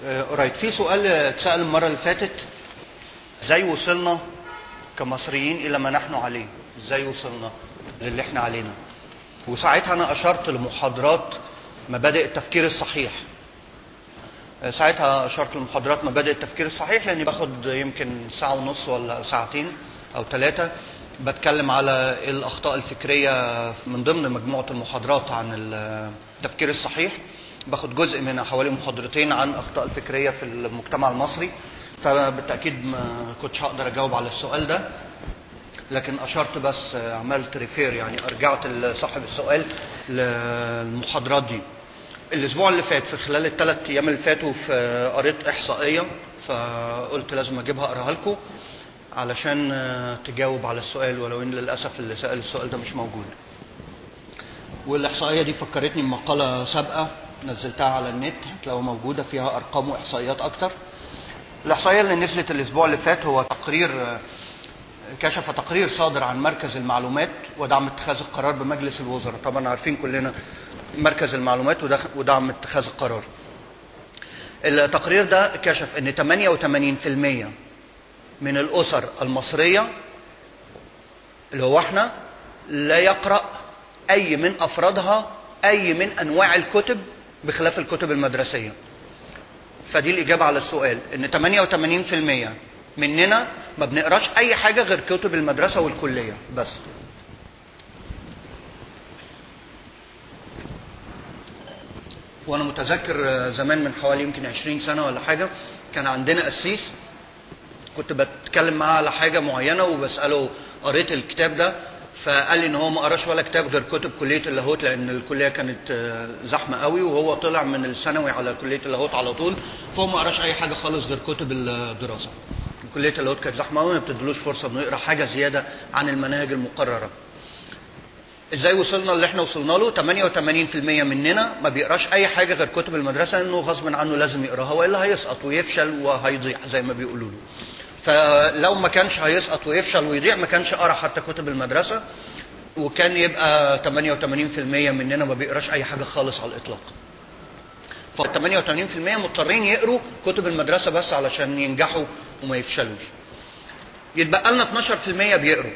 قريب في سؤال اتسأل المرة اللي فاتت ازاي وصلنا كمصريين إلى ما نحن عليه ازاي وصلنا للي احنا علينا وساعتها أنا أشرت لمحاضرات مبادئ التفكير الصحيح ساعتها أشرت لمحاضرات مبادئ التفكير الصحيح لأني باخد يمكن ساعة ونص ولا ساعتين أو ثلاثة بتكلم على الأخطاء الفكرية من ضمن مجموعة المحاضرات عن التفكير الصحيح باخد جزء منها حوالي محاضرتين عن أخطاء الفكرية في المجتمع المصري فبالتأكيد ما كنتش هقدر أجاوب على السؤال ده لكن أشرت بس عملت ريفير يعني أرجعت لصاحب السؤال للمحاضرات دي الأسبوع اللي فات في خلال الثلاث أيام اللي فاتوا في قريت إحصائية فقلت لازم أجيبها أقراها لكم علشان تجاوب على السؤال ولو ان للاسف اللي سال السؤال ده مش موجود. والاحصائيه دي فكرتني بمقاله سابقه نزلتها على النت هتلاقوها موجوده فيها ارقام واحصائيات اكتر. الاحصائيه اللي نزلت الاسبوع اللي فات هو تقرير كشف تقرير صادر عن مركز المعلومات ودعم اتخاذ القرار بمجلس الوزراء، طبعا عارفين كلنا مركز المعلومات ودعم اتخاذ القرار. التقرير ده كشف ان 88% من الأسر المصرية اللي هو احنا لا يقرأ أي من أفرادها أي من أنواع الكتب بخلاف الكتب المدرسية فدي الإجابة على السؤال إن 88% مننا ما بنقراش أي حاجة غير كتب المدرسة والكلية بس وأنا متذكر زمان من حوالي يمكن 20 سنة ولا حاجة كان عندنا قسيس كنت بتكلم معاه على حاجه معينه وبساله قريت الكتاب ده فقال لي ان هو ما قراش ولا كتاب غير كتب كليه اللاهوت لان الكليه كانت زحمه قوي وهو طلع من الثانوي على كليه اللاهوت على طول فهو ما قراش اي حاجه خالص غير كتب الدراسه. كليه اللاهوت كانت زحمه قوي ما بتدلوش فرصه انه يقرا حاجه زياده عن المناهج المقرره. ازاي وصلنا اللي احنا وصلنا له 88% مننا ما بيقراش اي حاجه غير كتب المدرسه لانه غصب عنه لازم يقراها والا هيسقط ويفشل وهيضيع زي ما بيقولوا له. فلو ما كانش هيسقط ويفشل ويضيع ما كانش قرا حتى كتب المدرسه وكان يبقى 88% مننا ما بيقراش اي حاجه خالص على الاطلاق. ف 88% مضطرين يقروا كتب المدرسه بس علشان ينجحوا وما يفشلوش. يتبقى لنا 12% بيقروا.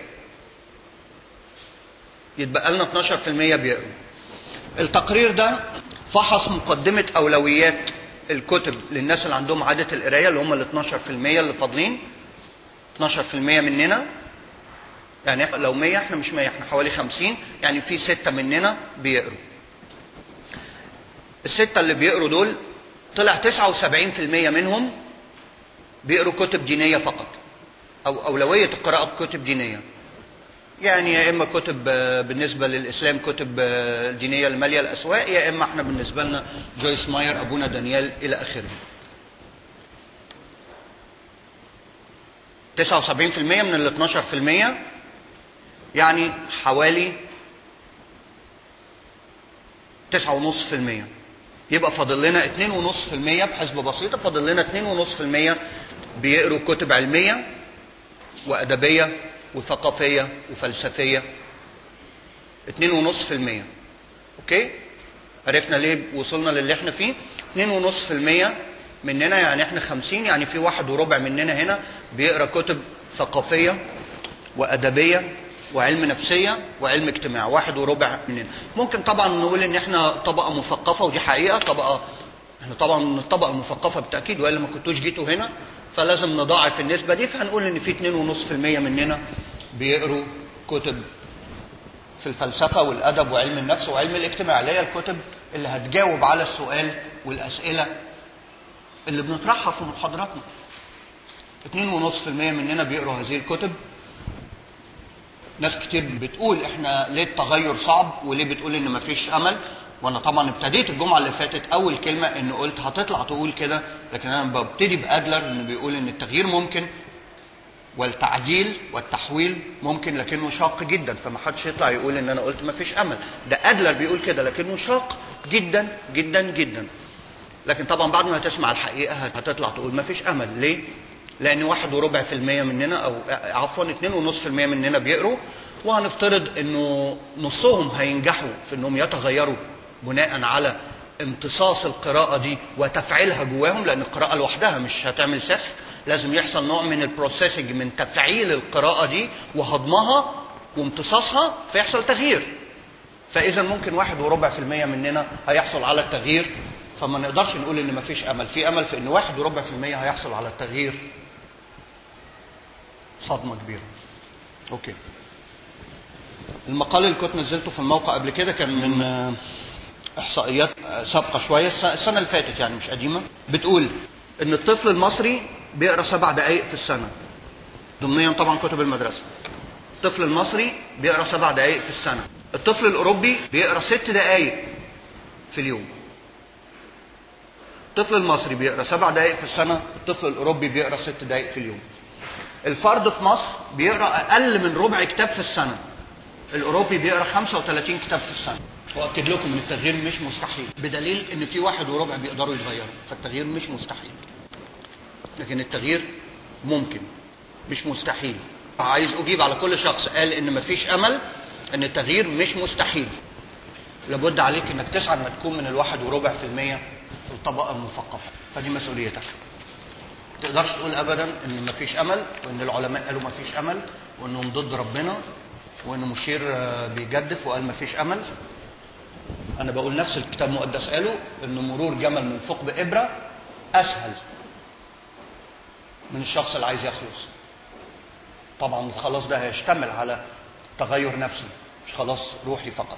يتبقى لنا 12% بيقروا. التقرير ده فحص مقدمه اولويات الكتب للناس اللي عندهم عاده القرايه اللي هم ال 12% اللي فاضلين 12% مننا يعني لو 100 احنا مش 100 احنا حوالي 50 يعني في ستة مننا بيقروا الستة اللي بيقروا دول طلع 79% منهم بيقروا كتب دينية فقط أو أولوية القراءة بكتب دينية يعني يا إما كتب بالنسبة للإسلام كتب دينية المالية الأسواق يا إما احنا بالنسبة لنا جويس ماير أبونا دانيال إلى آخره 79% من ال 12% يعني حوالي 9.5% يبقى فاضل لنا 2.5% بحسبة بسيطة فاضل لنا 2.5% بيقروا كتب علمية وأدبية وثقافية وفلسفية 2.5% أوكي عرفنا ليه وصلنا للي احنا فيه 2.5% مننا يعني احنا 50 يعني في واحد وربع مننا هنا بيقرا كتب ثقافيه وادبيه وعلم نفسيه وعلم اجتماع واحد وربع مننا ممكن طبعا نقول ان احنا طبقه مثقفه ودي حقيقه طبقه احنا طبعا الطبقه المثقفه بالتاكيد والا ما كنتوش جيتوا هنا فلازم نضاعف النسبه دي فهنقول ان في 2.5% مننا بيقروا كتب في الفلسفه والادب وعلم النفس وعلم الاجتماع اللي هي الكتب اللي هتجاوب على السؤال والاسئله اللي بنطرحها في محاضراتنا 2.5% مننا بيقروا هذه الكتب ناس كتير بتقول احنا ليه التغير صعب وليه بتقول ان مفيش امل وانا طبعا ابتديت الجمعه اللي فاتت اول كلمه ان قلت هتطلع تقول كده لكن انا ببتدي بادلر انه بيقول ان التغيير ممكن والتعديل والتحويل ممكن لكنه شاق جدا فما حدش يطلع يقول ان انا قلت مفيش امل ده ادلر بيقول كده لكنه شاق جدا جدا جدا لكن طبعا بعد ما تسمع الحقيقه هتطلع تقول ما فيش امل ليه؟ لان واحد وربع في المية مننا او عفوا اتنين ونص في المية مننا بيقروا وهنفترض انه نصهم هينجحوا في انهم يتغيروا بناء على امتصاص القراءة دي وتفعيلها جواهم لأن القراءة لوحدها مش هتعمل سحر لازم يحصل نوع من البروسيسنج من تفعيل القراءة دي وهضمها وامتصاصها فيحصل تغيير فإذا ممكن واحد وربع في المية مننا هيحصل على التغيير فما نقدرش نقول إن مفيش أمل في أمل في إن واحد وربع في المية هيحصل على التغيير صدمة كبيرة أوكي المقال اللي كنت نزلته في الموقع قبل كده كان من آه، احصائيات آه، سابقه شويه الس- السنه اللي فاتت يعني مش قديمه بتقول ان الطفل المصري بيقرا سبع دقائق في السنه ضمنيا طبعا كتب المدرسه الطفل المصري بيقرا سبع دقائق في السنه الطفل الاوروبي بيقرا ست دقائق في اليوم الطفل المصري بيقرا سبع دقائق في السنه الطفل الاوروبي بيقرا ست دقائق في اليوم الفرد في مصر بيقرا اقل من ربع كتاب في السنه الاوروبي بيقرا 35 كتاب في السنه واكد لكم ان التغيير مش مستحيل بدليل ان في واحد وربع بيقدروا يتغيروا فالتغيير مش مستحيل لكن التغيير ممكن مش مستحيل عايز اجيب على كل شخص قال ان مفيش امل ان التغيير مش مستحيل لابد عليك انك تسعى انك تكون من الواحد وربع في المية في الطبقة المثقفة فدي مسؤوليتك تقدرش تقول ابدا ان مفيش امل وان العلماء قالوا مفيش امل وانهم ضد ربنا وان مشير آه، بيجدف وقال مفيش امل انا بقول نفس الكتاب المقدس قاله ان مرور جمل من ثقب ابره اسهل من الشخص اللي عايز يخلص طبعا الخلاص ده هيشتمل على تغير نفسي مش خلاص روحي فقط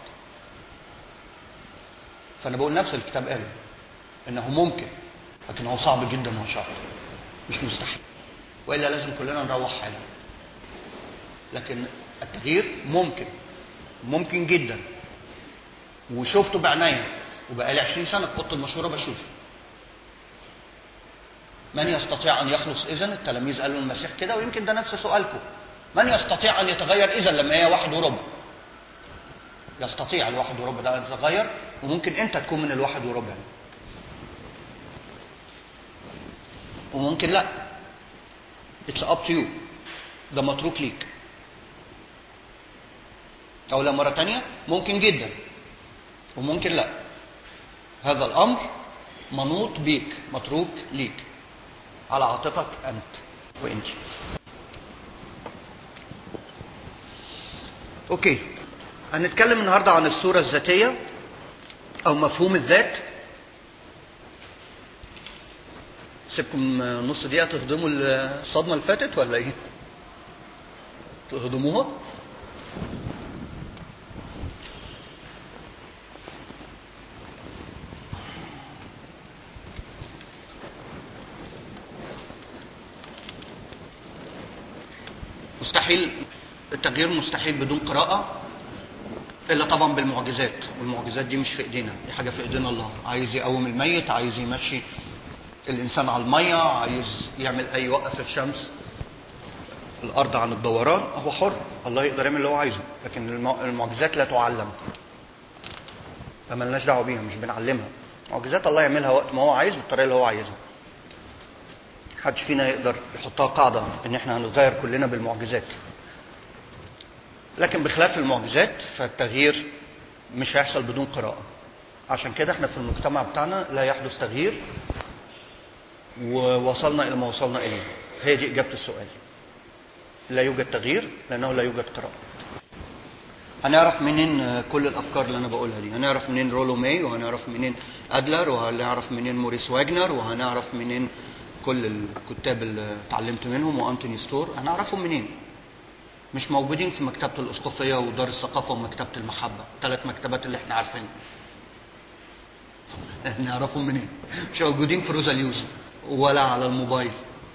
فانا بقول نفس الكتاب قاله انه ممكن لكن هو صعب جدا وشاق مش مستحيل والا لازم كلنا نروح حالا لكن التغيير ممكن ممكن جدا وشفته بعناية وبقالي 20 سنة في أوضة المشورة بشوفه من يستطيع أن يخلص إذن التلاميذ قالوا المسيح كده ويمكن ده نفس سؤالكم من يستطيع أن يتغير إذن لما هي واحد وربع يستطيع الواحد وربع ده أن يتغير وممكن أنت تكون من الواحد وربع وممكن لا It's up to you ده متروك ليك أو لا مرة تانية ممكن جدا وممكن لا هذا الأمر منوط بيك متروك ليك على عاتقك أنت وأنت أوكي هنتكلم النهاردة عن الصورة الذاتية أو مفهوم الذات سيبكم نص دقيقة تهضموا الصدمة اللي فاتت ولا إيه؟ تهضموها؟ مستحيل التغيير مستحيل بدون قراءة إلا طبعا بالمعجزات والمعجزات دي مش في إيدينا دي حاجة في إيدينا الله عايز يقوم الميت عايز يمشي الإنسان على المية عايز يعمل أي يوقف الشمس الأرض عن الدوران هو حر الله يقدر يعمل اللي هو عايزه لكن المع- المعجزات لا تعلم فمالناش دعوة بيها مش بنعلمها معجزات الله يعملها وقت ما هو عايز بالطريقة اللي هو عايزها محدش فينا يقدر يحطها قاعدة إن إحنا هنتغير كلنا بالمعجزات لكن بخلاف المعجزات فالتغيير مش هيحصل بدون قراءة عشان كده احنا في المجتمع بتاعنا لا يحدث تغيير ووصلنا إلى ما وصلنا إليه هي دي إجابة السؤال لا يوجد تغيير لأنه لا يوجد قراءة هنعرف منين كل الأفكار اللي أنا بقولها دي هنعرف منين رولو ماي وهنعرف منين أدلر وهنعرف منين موريس واجنر وهنعرف منين كل الكتاب اللي اتعلمت منهم وأنتوني ستور هنعرفهم منين مش موجودين في مكتبة الأسقفية ودار الثقافة ومكتبة المحبة ثلاث مكتبات اللي احنا عارفينها نعرفهم منين مش موجودين في روزا اليوسف ولا على الموبايل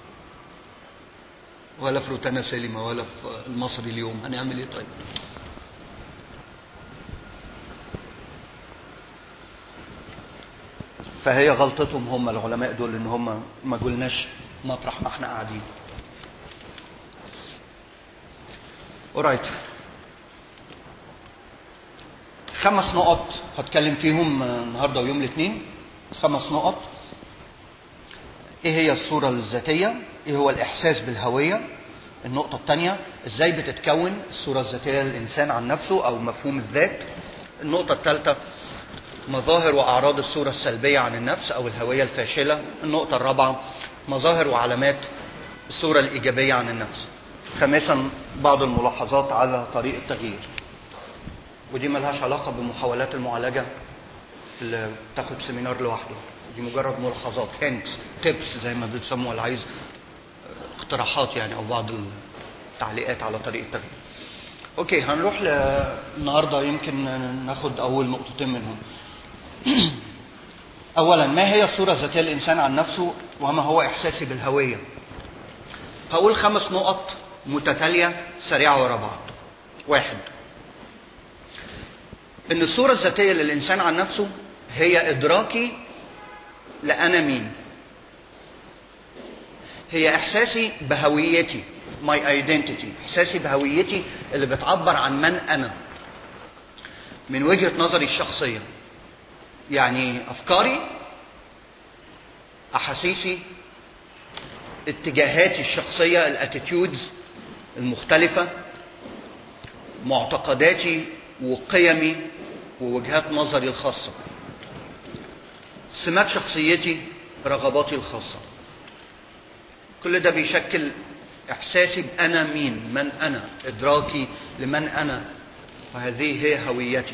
ولا في روتانا سينما ولا في المصري اليوم هنعمل ايه طيب فهي غلطتهم هم العلماء دول ان هم ما قلناش مطرح ما احنا قاعدين اورايت خمس نقط هتكلم فيهم النهارده ويوم الاثنين خمس نقط ايه هي الصورة الذاتية ايه هو الاحساس بالهوية النقطة الثانية ازاي بتتكون الصورة الذاتية للانسان عن نفسه او مفهوم الذات النقطة الثالثة مظاهر وأعراض الصورة السلبية عن النفس أو الهوية الفاشلة النقطة الرابعة مظاهر وعلامات الصورة الإيجابية عن النفس خامسا بعض الملاحظات على طريق التغيير ودي ملهاش علاقة بمحاولات المعالجة اللي بتاخد سيمينار لوحده دي مجرد ملاحظات هنتس تيبس زي ما بيسموها اللي عايز اقتراحات يعني او بعض التعليقات على طريق التغيير اوكي هنروح ل... النهارده يمكن ناخد اول نقطتين منهم اولا ما هي الصوره الذاتيه للانسان عن نفسه وما هو احساسي بالهويه هقول خمس نقط متتاليه سريعه ورا بعض واحد ان الصوره الذاتيه للانسان عن نفسه هي ادراكي لانا مين هي احساسي بهويتي ماي ايدنتيتي احساسي بهويتي اللي بتعبر عن من انا من وجهه نظري الشخصيه يعني افكاري احاسيسي اتجاهاتي الشخصيه الاتيتيودز المختلفه معتقداتي وقيمي ووجهات نظري الخاصه سمات شخصيتي رغباتي الخاصه كل ده بيشكل احساسي بانا مين من انا ادراكي لمن انا وهذه هي هويتي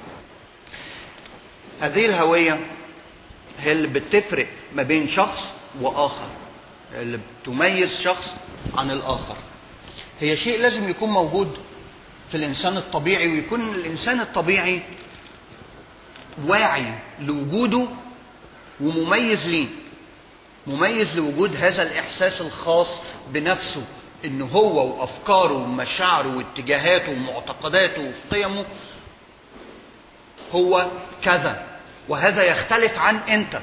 هذه الهويه هي اللي بتفرق ما بين شخص واخر اللي بتميز شخص عن الاخر هي شيء لازم يكون موجود في الانسان الطبيعي ويكون الانسان الطبيعي واعي لوجوده ومميز ليه مميز لوجود هذا الاحساس الخاص بنفسه ان هو وافكاره ومشاعره واتجاهاته ومعتقداته وقيمه هو كذا وهذا يختلف عن انت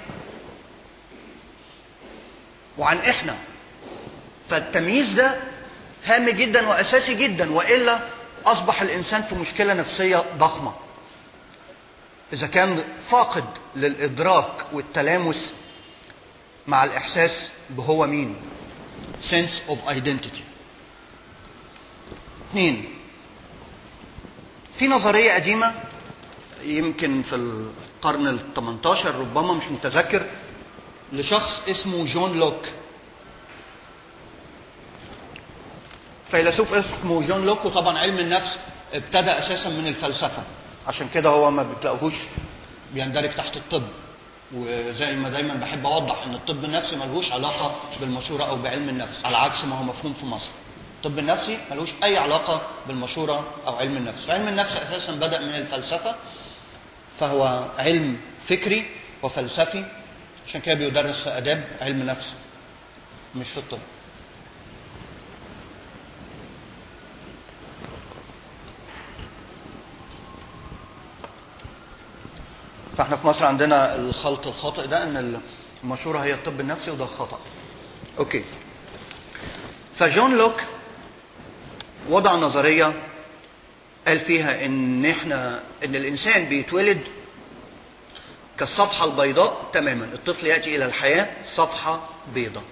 وعن احنا فالتمييز ده هام جدا واساسي جدا والا اصبح الانسان في مشكله نفسيه ضخمه اذا كان فاقد للادراك والتلامس مع الاحساس بهو مين sense of identity اثنين في نظرية قديمة يمكن في القرن ال 18 ربما مش متذكر لشخص اسمه جون لوك فيلسوف اسمه جون لوك وطبعا علم النفس ابتدى اساسا من الفلسفة عشان كده هو ما بتلاقوهوش بيندرج تحت الطب وزي ما دايما بحب اوضح ان الطب النفسي ملهوش علاقه بالمشوره او بعلم النفس على عكس ما هو مفهوم في مصر الطب النفسي ملوش اي علاقه بالمشوره او علم النفس علم النفس اساسا بدا من الفلسفه فهو علم فكري وفلسفي عشان كده بيدرس في اداب علم نفس مش في الطب فاحنا في مصر عندنا الخلط الخاطئ ده ان المشهوره هي الطب النفسي وده خطا. اوكي. فجون لوك وضع نظريه قال فيها ان احنا ان الانسان بيتولد كالصفحه البيضاء تماما، الطفل ياتي الى الحياه صفحه بيضاء.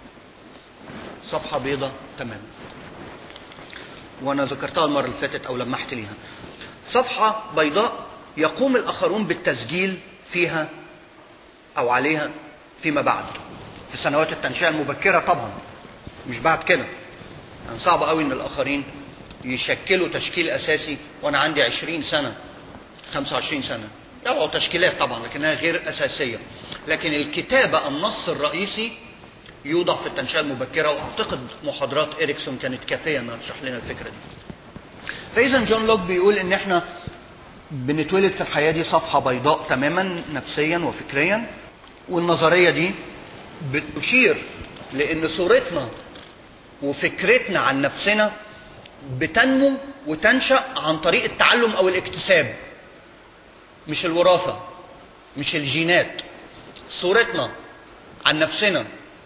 صفحه بيضاء تماما. وانا ذكرتها المره اللي فاتت او لمحت ليها. صفحه بيضاء يقوم الآخرون بالتسجيل فيها أو عليها فيما بعد في سنوات التنشئة المبكرة طبعا مش بعد كده يعني صعب قوي إن الآخرين يشكلوا تشكيل أساسي وأنا عندي 20 سنة 25 سنة يوضعوا تشكيلات طبعا لكنها غير أساسية لكن الكتابة النص الرئيسي يوضع في التنشئة المبكرة وأعتقد محاضرات إريكسون كانت كافية إنها تشرح لنا الفكرة دي فإذا جون لوك بيقول إن إحنا بنتولد في الحياة دي صفحة بيضاء تماما نفسيا وفكريا والنظرية دي بتشير لأن صورتنا وفكرتنا عن نفسنا بتنمو وتنشأ عن طريق التعلم أو الاكتساب مش الوراثة مش الجينات صورتنا عن نفسنا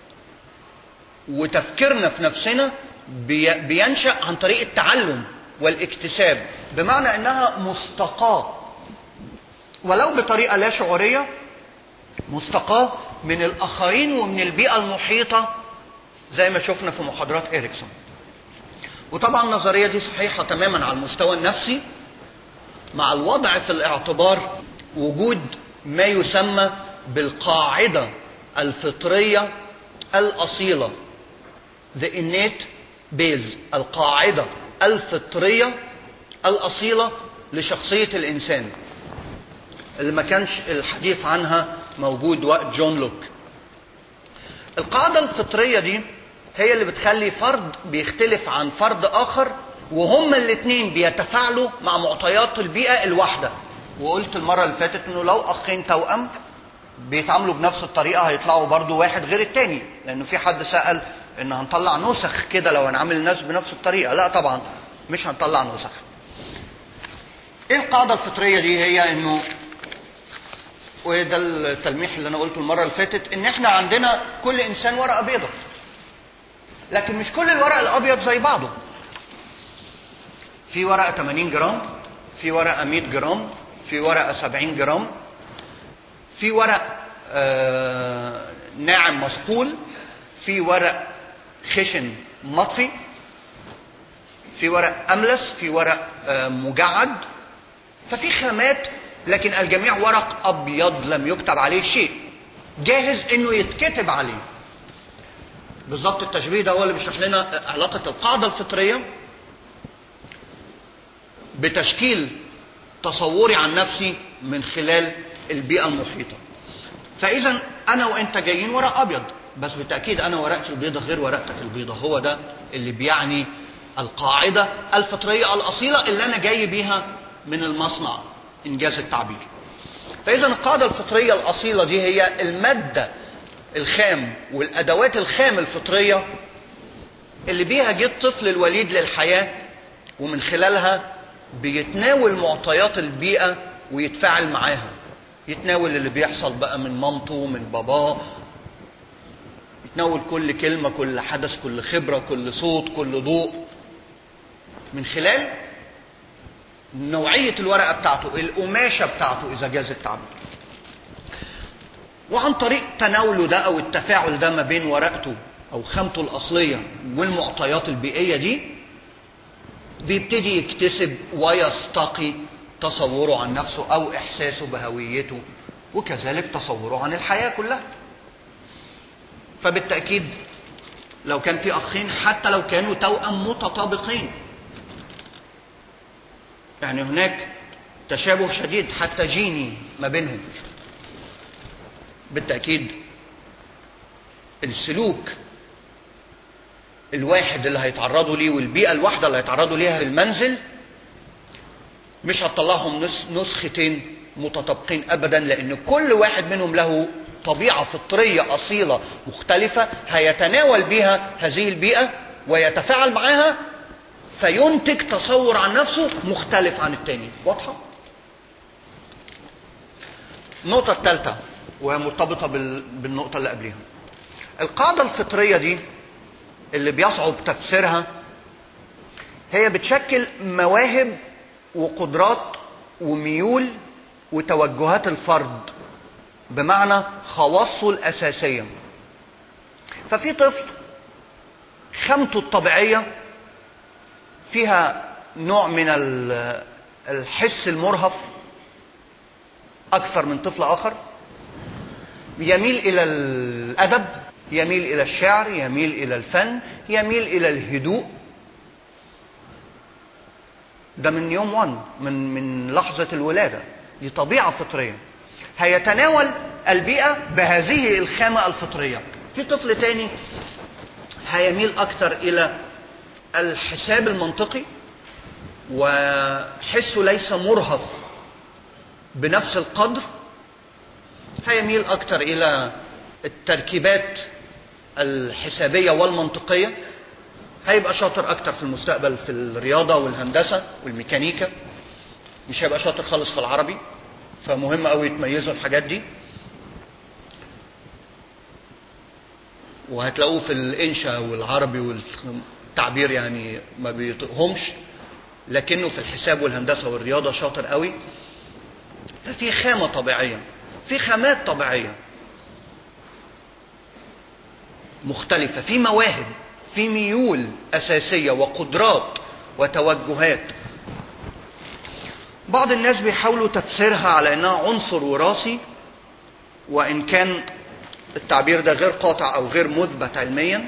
وتفكيرنا في نفسنا بينشأ عن طريق التعلم والاكتساب بمعنى انها مستقاه ولو بطريقه لا شعوريه مستقاه من الاخرين ومن البيئه المحيطه زي ما شفنا في محاضرات اريكسون وطبعا النظريه دي صحيحه تماما على المستوى النفسي مع الوضع في الاعتبار وجود ما يسمى بالقاعدة الفطرية الأصيلة the innate base القاعدة الفطرية الأصيلة لشخصية الإنسان اللي ما كانش الحديث عنها موجود وقت جون لوك القاعدة الفطرية دي هي اللي بتخلي فرد بيختلف عن فرد آخر وهما الاثنين بيتفاعلوا مع معطيات البيئة الواحدة وقلت المرة اللي فاتت انه لو اخين توأم بيتعاملوا بنفس الطريقة هيطلعوا برضو واحد غير التاني لانه في حد سأل ان هنطلع نسخ كده لو هنعمل الناس بنفس الطريقة لا طبعا مش هنطلع نسخ ايه القاعدة الفطرية دي هي انه وده التلميح اللي انا قلته المرة اللي فاتت ان احنا عندنا كل انسان ورقة بيضة لكن مش كل الورق الابيض زي بعضه في ورقة 80 جرام في ورقة 100 جرام في ورقة 70 جرام في ورق آه ناعم مصقول في ورق خشن مطفي في ورق أملس في ورق آه مجعد ففي خامات لكن الجميع ورق أبيض لم يكتب عليه شيء جاهز إنه يتكتب عليه بالظبط التشبيه ده هو اللي بيشرح لنا علاقة القاعدة الفطرية بتشكيل تصوري عن نفسي من خلال البيئة المحيطة فإذا أنا وأنت جايين ورق أبيض بس بالتأكيد أنا ورقتي البيضة غير ورقتك البيضة هو ده اللي بيعني القاعدة الفطرية الأصيلة اللي أنا جاي بيها من المصنع إنجاز التعبير فإذا القاعدة الفطرية الأصيلة دي هي المادة الخام والأدوات الخام الفطرية اللي بيها جه الطفل الوليد للحياة ومن خلالها بيتناول معطيات البيئة ويتفاعل معاها يتناول اللي بيحصل بقى من مامته من باباه يتناول كل كلمة كل حدث كل خبرة كل صوت كل ضوء من خلال نوعية الورقة بتاعته القماشة بتاعته إذا جاز التعبير وعن طريق تناوله ده أو التفاعل ده ما بين ورقته أو خامته الأصلية والمعطيات البيئية دي بيبتدي يكتسب ويستقي تصوره عن نفسه او احساسه بهويته وكذلك تصوره عن الحياه كلها فبالتاكيد لو كان في اخين حتى لو كانوا توأم متطابقين يعني هناك تشابه شديد حتى جيني ما بينهم بالتاكيد السلوك الواحد اللي هيتعرضوا ليه والبيئة الواحدة اللي هيتعرضوا ليها في المنزل مش هتطلعهم نسختين متطابقين أبدا لأن كل واحد منهم له طبيعة فطرية أصيلة مختلفة هيتناول بها هذه البيئة ويتفاعل معها فينتج تصور عن نفسه مختلف عن التاني واضحة؟ النقطة الثالثة وهي مرتبطة بالنقطة اللي قبلها القاعدة الفطرية دي اللي بيصعب تفسيرها هي بتشكل مواهب وقدرات وميول وتوجهات الفرد بمعنى خواصه الأساسية ففي طفل خامته الطبيعية فيها نوع من الحس المرهف أكثر من طفل آخر يميل إلى الأدب يميل إلى الشعر يميل إلى الفن يميل إلى الهدوء ده من يوم 1 من من لحظة الولادة دي طبيعة فطرية هيتناول البيئة بهذه الخامة الفطرية في طفل تاني هيميل أكثر إلى الحساب المنطقي وحسه ليس مرهف بنفس القدر هيميل أكثر إلى التركيبات الحسابية والمنطقية هيبقى شاطر أكتر في المستقبل في الرياضة والهندسة والميكانيكا مش هيبقى شاطر خالص في العربي فمهم قوي يتميزوا الحاجات دي وهتلاقوه في الإنشاء والعربي والتعبير يعني ما بيطقهمش لكنه في الحساب والهندسة والرياضة شاطر قوي ففي خامة طبيعية في خامات طبيعية مختلفة في مواهب في ميول أساسية وقدرات وتوجهات بعض الناس بيحاولوا تفسيرها على انها عنصر وراثي وان كان التعبير ده غير قاطع او غير مثبت علميا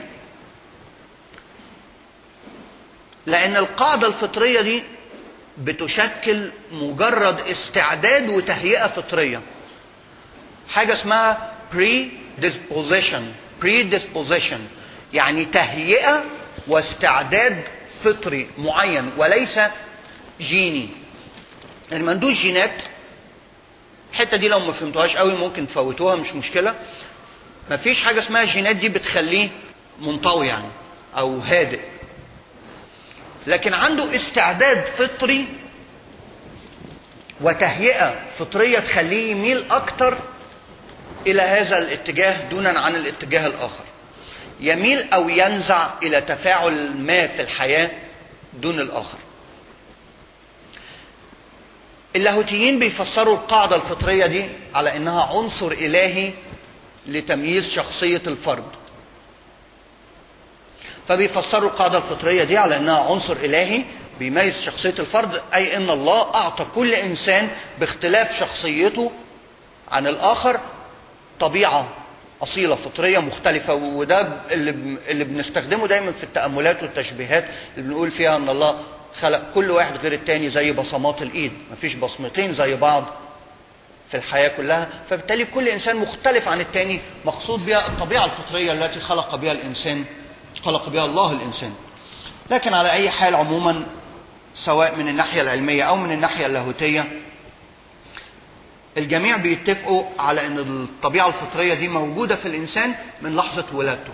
لان القاعده الفطريه دي بتشكل مجرد استعداد وتهيئه فطريه حاجه اسمها predisposition predisposition يعني تهيئه واستعداد فطري معين وليس جيني اللي ما عندوش جينات الحته دي لو ما فهمتوهاش قوي ممكن تفوتوها مش مشكله ما فيش حاجه اسمها جينات دي بتخليه منطوي يعني او هادئ لكن عنده استعداد فطري وتهيئه فطريه تخليه يميل اكتر الى هذا الاتجاه دونا عن الاتجاه الاخر يميل او ينزع الى تفاعل ما في الحياه دون الاخر اللاهوتيين بيفسروا القاعده الفطريه دي على انها عنصر الهي لتمييز شخصيه الفرد فبيفسروا القاعده الفطريه دي على انها عنصر الهي بيميز شخصيه الفرد اي ان الله اعطى كل انسان باختلاف شخصيته عن الاخر طبيعه اصيله فطريه مختلفه وده اللي اللي بنستخدمه دايما في التاملات والتشبيهات اللي بنقول فيها ان الله خلق كل واحد غير التاني زي بصمات الايد مفيش بصمتين زي بعض في الحياه كلها فبالتالي كل انسان مختلف عن التاني مقصود بها الطبيعه الفطريه التي خلق بها الانسان خلق بها الله الانسان لكن على اي حال عموما سواء من الناحيه العلميه او من الناحيه اللاهوتيه الجميع بيتفقوا على ان الطبيعه الفطريه دي موجوده في الانسان من لحظه ولادته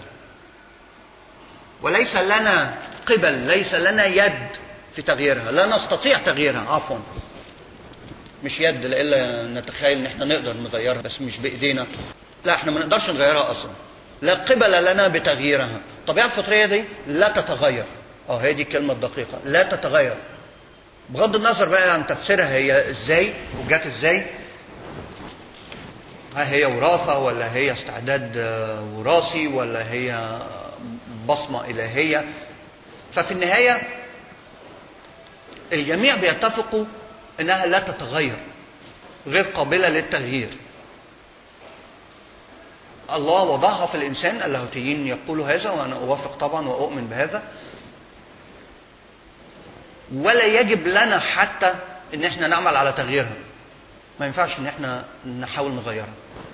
وليس لنا قبل ليس لنا يد في تغييرها لا نستطيع تغييرها عفوا مش يد الا نتخيل ان احنا نقدر نغيرها بس مش بايدينا لا احنا ما نقدرش نغيرها اصلا لا قبل لنا بتغييرها الطبيعه الفطريه دي لا تتغير اه هي دي الكلمه الدقيقه لا تتغير بغض النظر بقى عن تفسيرها هي ازاي وجات ازاي ها هي وراثة ولا هي استعداد وراثي ولا هي بصمة إلهية ففي النهاية الجميع بيتفقوا انها لا تتغير غير قابله للتغيير الله وضعها في الانسان اللاهوتيين يقولوا هذا وانا اوافق طبعا واؤمن بهذا ولا يجب لنا حتى ان احنا نعمل على تغييرها ما ينفعش ان احنا نحاول نغيرها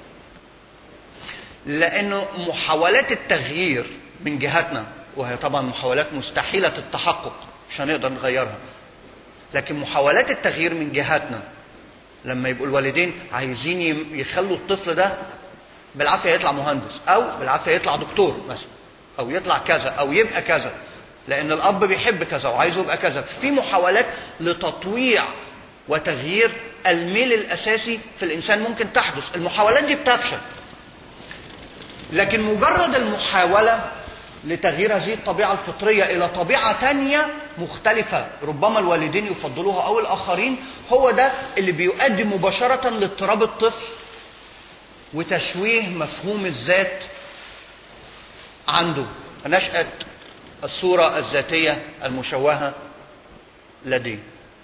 لانه محاولات التغيير من جهتنا وهي طبعا محاولات مستحيله التحقق مش هنقدر نغيرها لكن محاولات التغيير من جهتنا لما يبقوا الوالدين عايزين يخلوا الطفل ده بالعافيه يطلع مهندس او بالعافيه يطلع دكتور مثلا او يطلع كذا او يبقى كذا لان الاب بيحب كذا وعايزه يبقى كذا في محاولات لتطويع وتغيير الميل الاساسي في الانسان ممكن تحدث المحاولات دي بتفشل لكن مجرد المحاوله لتغيير هذه الطبيعة الفطرية إلى طبيعة تانية مختلفة ربما الوالدين يفضلوها أو الآخرين هو ده اللي بيؤدي مباشرة لاضطراب الطفل وتشويه مفهوم الذات عنده نشأة الصورة الذاتية المشوهة لديه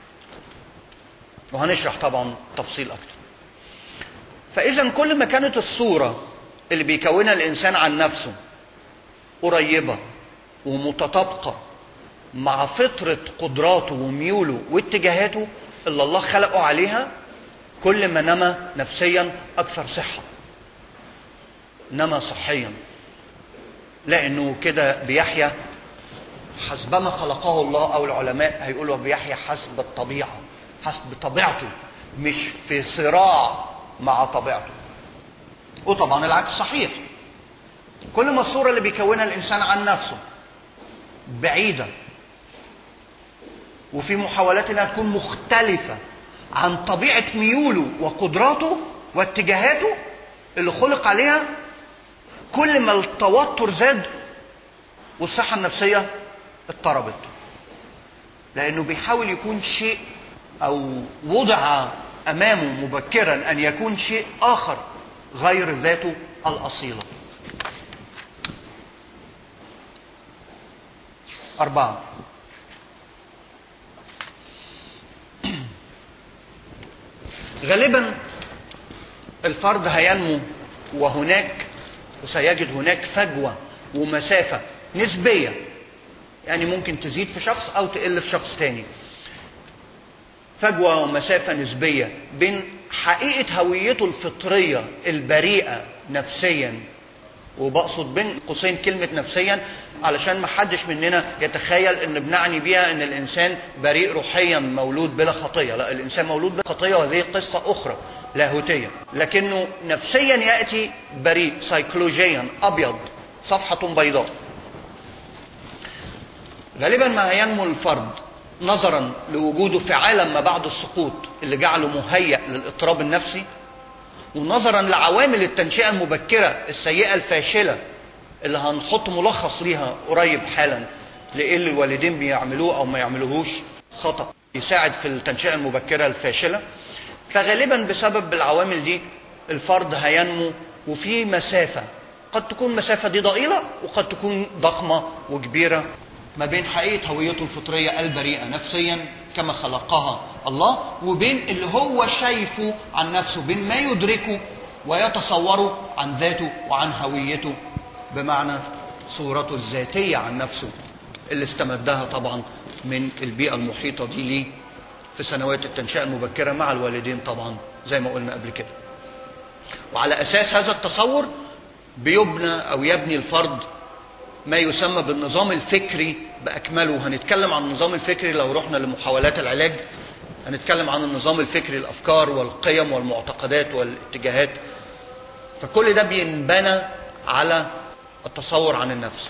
وهنشرح طبعا تفصيل أكتر فإذا كل ما كانت الصورة اللي بيكونها الإنسان عن نفسه قريبة ومتطابقة مع فطرة قدراته وميوله واتجاهاته اللي الله خلقه عليها كل ما نمى نفسيا أكثر صحة نمى صحيا لأنه كده بيحيا حسبما خلقه الله أو العلماء هيقولوا بيحيا حسب الطبيعة حسب طبيعته مش في صراع مع طبيعته وطبعا العكس صحيح كل ما الصورة اللي بيكونها الإنسان عن نفسه بعيدة وفي محاولات إنها تكون مختلفة عن طبيعة ميوله وقدراته واتجاهاته اللي خلق عليها كل ما التوتر زاد والصحة النفسية اضطربت لأنه بيحاول يكون شيء أو وضع أمامه مبكرا أن يكون شيء آخر غير ذاته الأصيلة أربعة غالبا الفرد هينمو وهناك وسيجد هناك فجوة ومسافة نسبية يعني ممكن تزيد في شخص أو تقل في شخص تاني فجوة ومسافة نسبية بين حقيقة هويته الفطرية البريئة نفسيا وبقصد بين قوسين كلمة نفسيا علشان ما حدش مننا يتخيل ان بنعني بيها ان الانسان بريء روحيا مولود بلا خطية لا الانسان مولود بلا خطية وهذه قصة اخرى لاهوتية لكنه نفسيا يأتي بريء سيكولوجيا ابيض صفحة بيضاء غالبا ما هينمو الفرد نظرا لوجوده في عالم ما بعد السقوط اللي جعله مهيأ للاضطراب النفسي ونظرا لعوامل التنشئة المبكرة السيئة الفاشلة اللي هنحط ملخص ليها قريب حالا لإيه اللي الوالدين بيعملوه أو ما يعملوهوش خطأ يساعد في التنشئة المبكرة الفاشلة فغالبا بسبب العوامل دي الفرد هينمو وفي مسافة قد تكون المسافة دي ضئيلة وقد تكون ضخمة وكبيرة ما بين حقيقة هويته الفطرية البريئة نفسيا كما خلقها الله وبين اللي هو شايفه عن نفسه بين ما يدركه ويتصوره عن ذاته وعن هويته بمعنى صورته الذاتية عن نفسه اللي استمدها طبعا من البيئة المحيطة دي ليه في سنوات التنشئة المبكرة مع الوالدين طبعا زي ما قلنا قبل كده وعلى أساس هذا التصور بيبنى أو يبني الفرد ما يسمى بالنظام الفكري بأكمله هنتكلم عن النظام الفكري لو رحنا لمحاولات العلاج هنتكلم عن النظام الفكري الأفكار والقيم والمعتقدات والاتجاهات فكل ده بينبنى على التصور عن النفس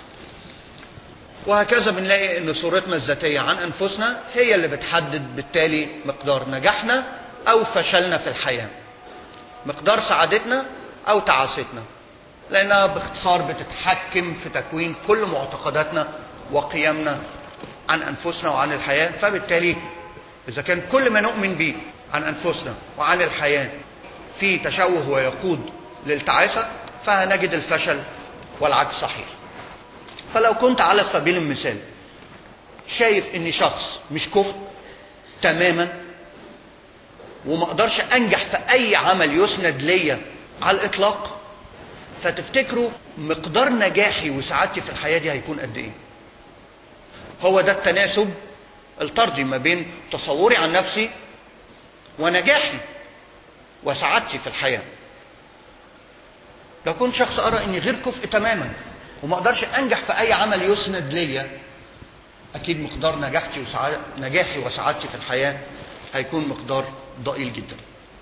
وهكذا بنلاقي ان صورتنا الذاتيه عن انفسنا هي اللي بتحدد بالتالي مقدار نجاحنا او فشلنا في الحياه مقدار سعادتنا او تعاستنا لانها باختصار بتتحكم في تكوين كل معتقداتنا وقيمنا عن انفسنا وعن الحياه فبالتالي اذا كان كل ما نؤمن به عن انفسنا وعن الحياه في تشوه ويقود للتعاسه فهنجد الفشل والعكس صحيح فلو كنت على سبيل المثال شايف اني شخص مش كفء تماما وما اقدرش انجح في اي عمل يسند ليا على الاطلاق فتفتكروا مقدار نجاحي وسعادتي في الحياه دي هيكون قد ايه هو ده التناسب الطردي ما بين تصوري عن نفسي ونجاحي وسعادتي في الحياه لو كنت شخص ارى اني غير كفء تماما وما اقدرش انجح في اي عمل يسند ليا اكيد مقدار نجاحتي وسعادة نجاحي وسعادتي في الحياه هيكون مقدار ضئيل جدا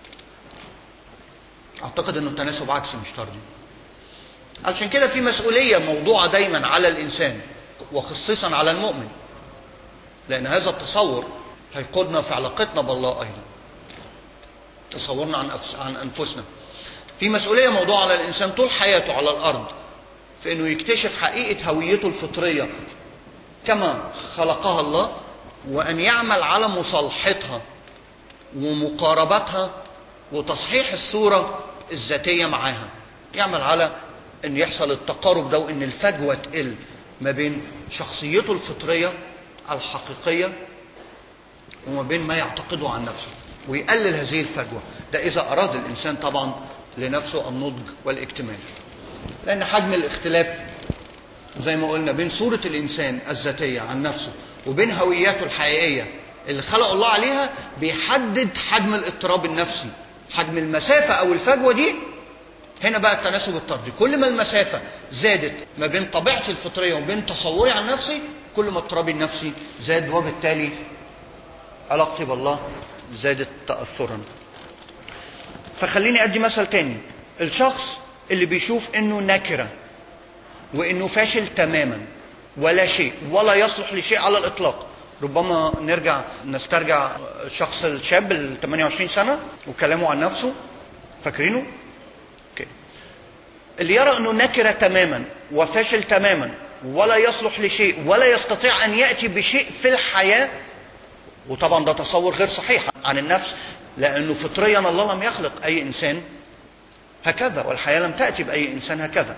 اعتقد انه التناسب عكسي مش طردي علشان كده في مسؤوليه موضوعه دايما على الانسان وخصيصا على المؤمن لان هذا التصور هيقودنا في علاقتنا بالله ايضا تصورنا عن عن انفسنا في مسؤوليه موضوعه على الانسان طول حياته على الارض في انه يكتشف حقيقه هويته الفطريه كما خلقها الله وان يعمل على مصالحتها ومقاربتها وتصحيح الصوره الذاتيه معاها يعمل على ان يحصل التقارب ده وان الفجوه تقل ما بين شخصيته الفطريه الحقيقيه وما بين ما يعتقده عن نفسه ويقلل هذه الفجوه ده اذا اراد الانسان طبعا لنفسه النضج والاكتمال لأن حجم الاختلاف زي ما قلنا بين صورة الإنسان الذاتية عن نفسه وبين هوياته الحقيقية اللي خلق الله عليها بيحدد حجم الاضطراب النفسي حجم المسافة أو الفجوة دي هنا بقى التناسب الطردي كل ما المسافة زادت ما بين طبيعتي الفطرية وبين تصوري عن نفسي كل ما اضطرابي النفسي زاد وبالتالي علاقتي بالله زادت تأثرا فخليني أدي مثل تاني الشخص اللي بيشوف انه نكره وانه فاشل تماما ولا شيء ولا يصلح لشيء على الاطلاق ربما نرجع نسترجع الشخص الشاب ال 28 سنه وكلامه عن نفسه فاكرينه؟ اوكي اللي يرى انه نكره تماما وفاشل تماما ولا يصلح لشيء ولا يستطيع ان ياتي بشيء في الحياه وطبعا ده تصور غير صحيح عن النفس لانه فطريا الله لم يخلق اي انسان هكذا والحياة لم تأتي بأي إنسان هكذا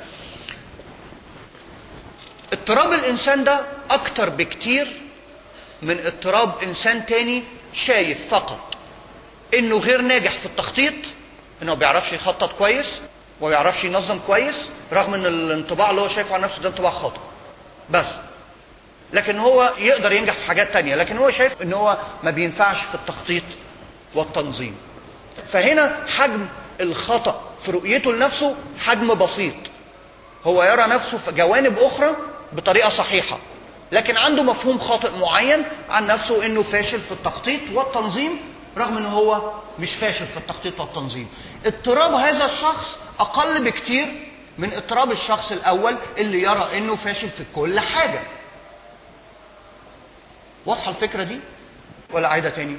اضطراب الإنسان ده أكتر بكتير من اضطراب إنسان تاني شايف فقط انه غير ناجح في التخطيط انه ما بيعرفش يخطط كويس وما بيعرفش ينظم كويس رغم ان الانطباع اللي هو شايفه عن نفسه ده انطباع خاطئ بس لكن هو يقدر ينجح في حاجات تانية لكن هو شايف ان هو ما بينفعش في التخطيط والتنظيم فهنا حجم الخطأ في رؤيته لنفسه حجم بسيط هو يرى نفسه في جوانب أخرى بطريقة صحيحة لكن عنده مفهوم خاطئ معين عن نفسه انه فاشل في التخطيط والتنظيم رغم انه هو مش فاشل في التخطيط والتنظيم اضطراب هذا الشخص اقل بكتير من اضطراب الشخص الاول اللي يرى انه فاشل في كل حاجه واضحه الفكره دي ولا عايده تاني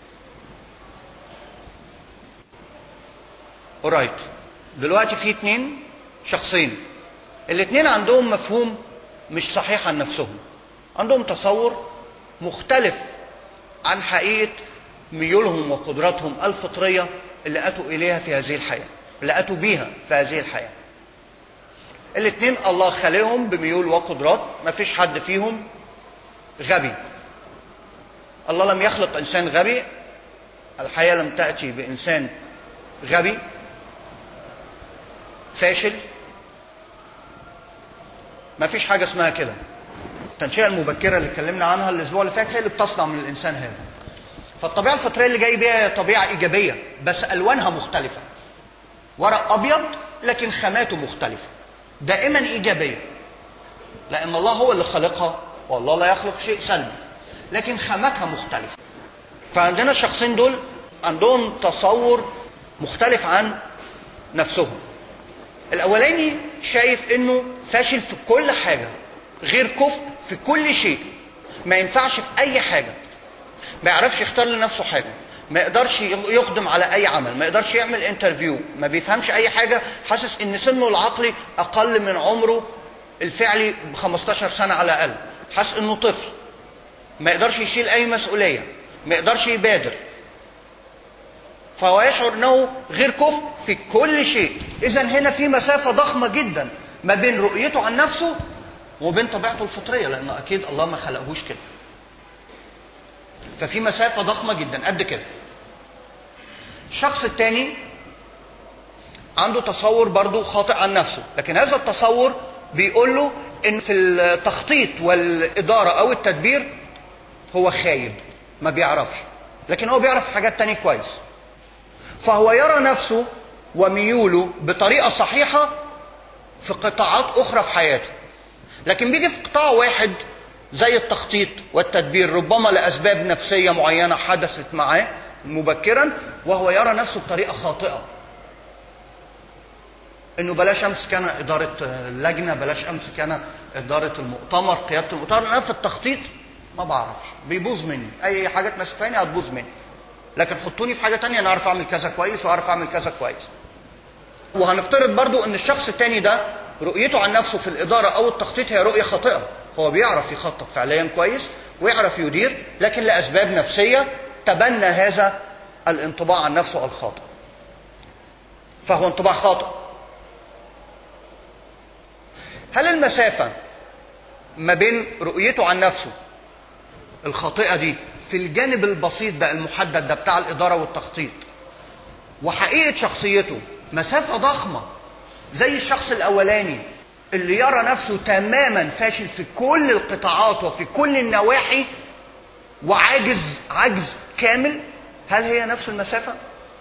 اورايت دلوقتي في اتنين شخصين الاتنين عندهم مفهوم مش صحيح عن نفسهم عندهم تصور مختلف عن حقيقة ميولهم وقدراتهم الفطرية اللي أتوا إليها في هذه الحياة اللي أتوا بيها في هذه الحياة الاثنين الله خلقهم بميول وقدرات ما فيش حد فيهم غبي الله لم يخلق إنسان غبي الحياة لم تأتي بإنسان غبي فاشل ما فيش حاجة اسمها كده التنشئة المبكرة اللي اتكلمنا عنها الأسبوع اللي فات هي اللي بتصنع من الإنسان هذا فالطبيعة الفطرية اللي جاي بيها هي طبيعة إيجابية بس ألوانها مختلفة ورق أبيض لكن خاماته مختلفة دائما إيجابية لأن الله هو اللي خلقها والله لا يخلق شيء سلبي لكن خاماتها مختلفة فعندنا الشخصين دول عندهم تصور مختلف عن نفسهم الأولاني شايف إنه فاشل في كل حاجة غير كفء في كل شيء ما ينفعش في أي حاجة ما يعرفش يختار لنفسه حاجة ما يقدرش يقدم على أي عمل ما يقدرش يعمل انترفيو ما بيفهمش أي حاجة حاسس إن سنه العقلي أقل من عمره الفعلي ب 15 سنة على الأقل حاسس إنه طفل ما يقدرش يشيل أي مسؤولية ما يقدرش يبادر فهو يشعر انه غير كفء في كل شيء اذا هنا في مسافه ضخمه جدا ما بين رؤيته عن نفسه وبين طبيعته الفطريه لانه اكيد الله ما خلقهوش كده ففي مسافه ضخمه جدا قد كده الشخص الثاني عنده تصور برضه خاطئ عن نفسه لكن هذا التصور بيقول له ان في التخطيط والاداره او التدبير هو خايب ما بيعرفش لكن هو بيعرف حاجات تانية كويس فهو يرى نفسه وميوله بطريقة صحيحة في قطاعات أخرى في حياته لكن بيجي في قطاع واحد زي التخطيط والتدبير ربما لأسباب نفسية معينة حدثت معاه مبكرا وهو يرى نفسه بطريقة خاطئة انه بلاش امسك انا اداره اللجنه بلاش امسك انا اداره المؤتمر قياده المؤتمر انا في التخطيط ما بعرفش بيبوظ مني اي حاجه تمسكاني هتبوظ مني لكن حطوني في حاجه تانية انا اعرف اعمل كذا كويس واعرف اعمل كذا كويس وهنفترض برضو ان الشخص التاني ده رؤيته عن نفسه في الاداره او التخطيط هي رؤيه خاطئه هو بيعرف يخطط فعليا كويس ويعرف يدير لكن لاسباب نفسيه تبنى هذا الانطباع عن نفسه الخاطئ فهو انطباع خاطئ هل المسافه ما بين رؤيته عن نفسه الخاطئه دي في الجانب البسيط ده المحدد ده بتاع الإدارة والتخطيط وحقيقة شخصيته مسافة ضخمة زي الشخص الأولاني اللي يرى نفسه تماما فاشل في كل القطاعات وفي كل النواحي وعاجز عجز كامل هل هي نفس المسافة؟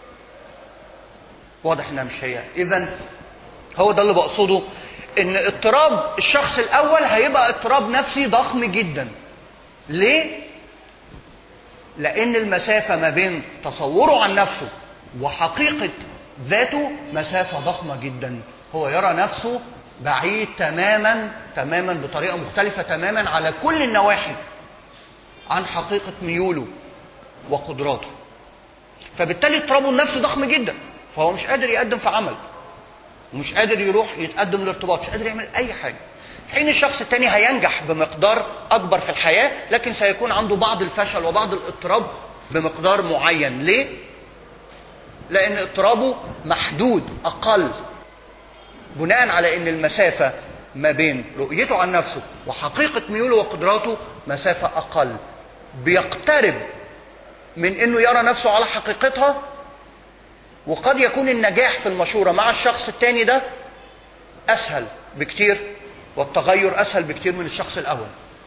واضح انها مش هي اذا هو ده اللي بقصده ان اضطراب الشخص الاول هيبقى اضطراب نفسي ضخم جدا ليه لأن المسافة ما بين تصوره عن نفسه وحقيقة ذاته مسافة ضخمة جدا هو يرى نفسه بعيد تماما تماما بطريقة مختلفة تماما على كل النواحي عن حقيقة ميوله وقدراته فبالتالي اضطرابه النفسي ضخم جدا فهو مش قادر يقدم في عمل ومش قادر يروح يتقدم لارتباط مش قادر يعمل أي حاجة في حين الشخص الثاني هينجح بمقدار أكبر في الحياة لكن سيكون عنده بعض الفشل وبعض الاضطراب بمقدار معين ليه؟ لأن اضطرابه محدود أقل بناء على أن المسافة ما بين رؤيته عن نفسه وحقيقة ميوله وقدراته مسافة أقل بيقترب من انه يرى نفسه على حقيقتها وقد يكون النجاح في المشورة مع الشخص التاني ده اسهل بكتير والتغير اسهل بكتير من الشخص الاول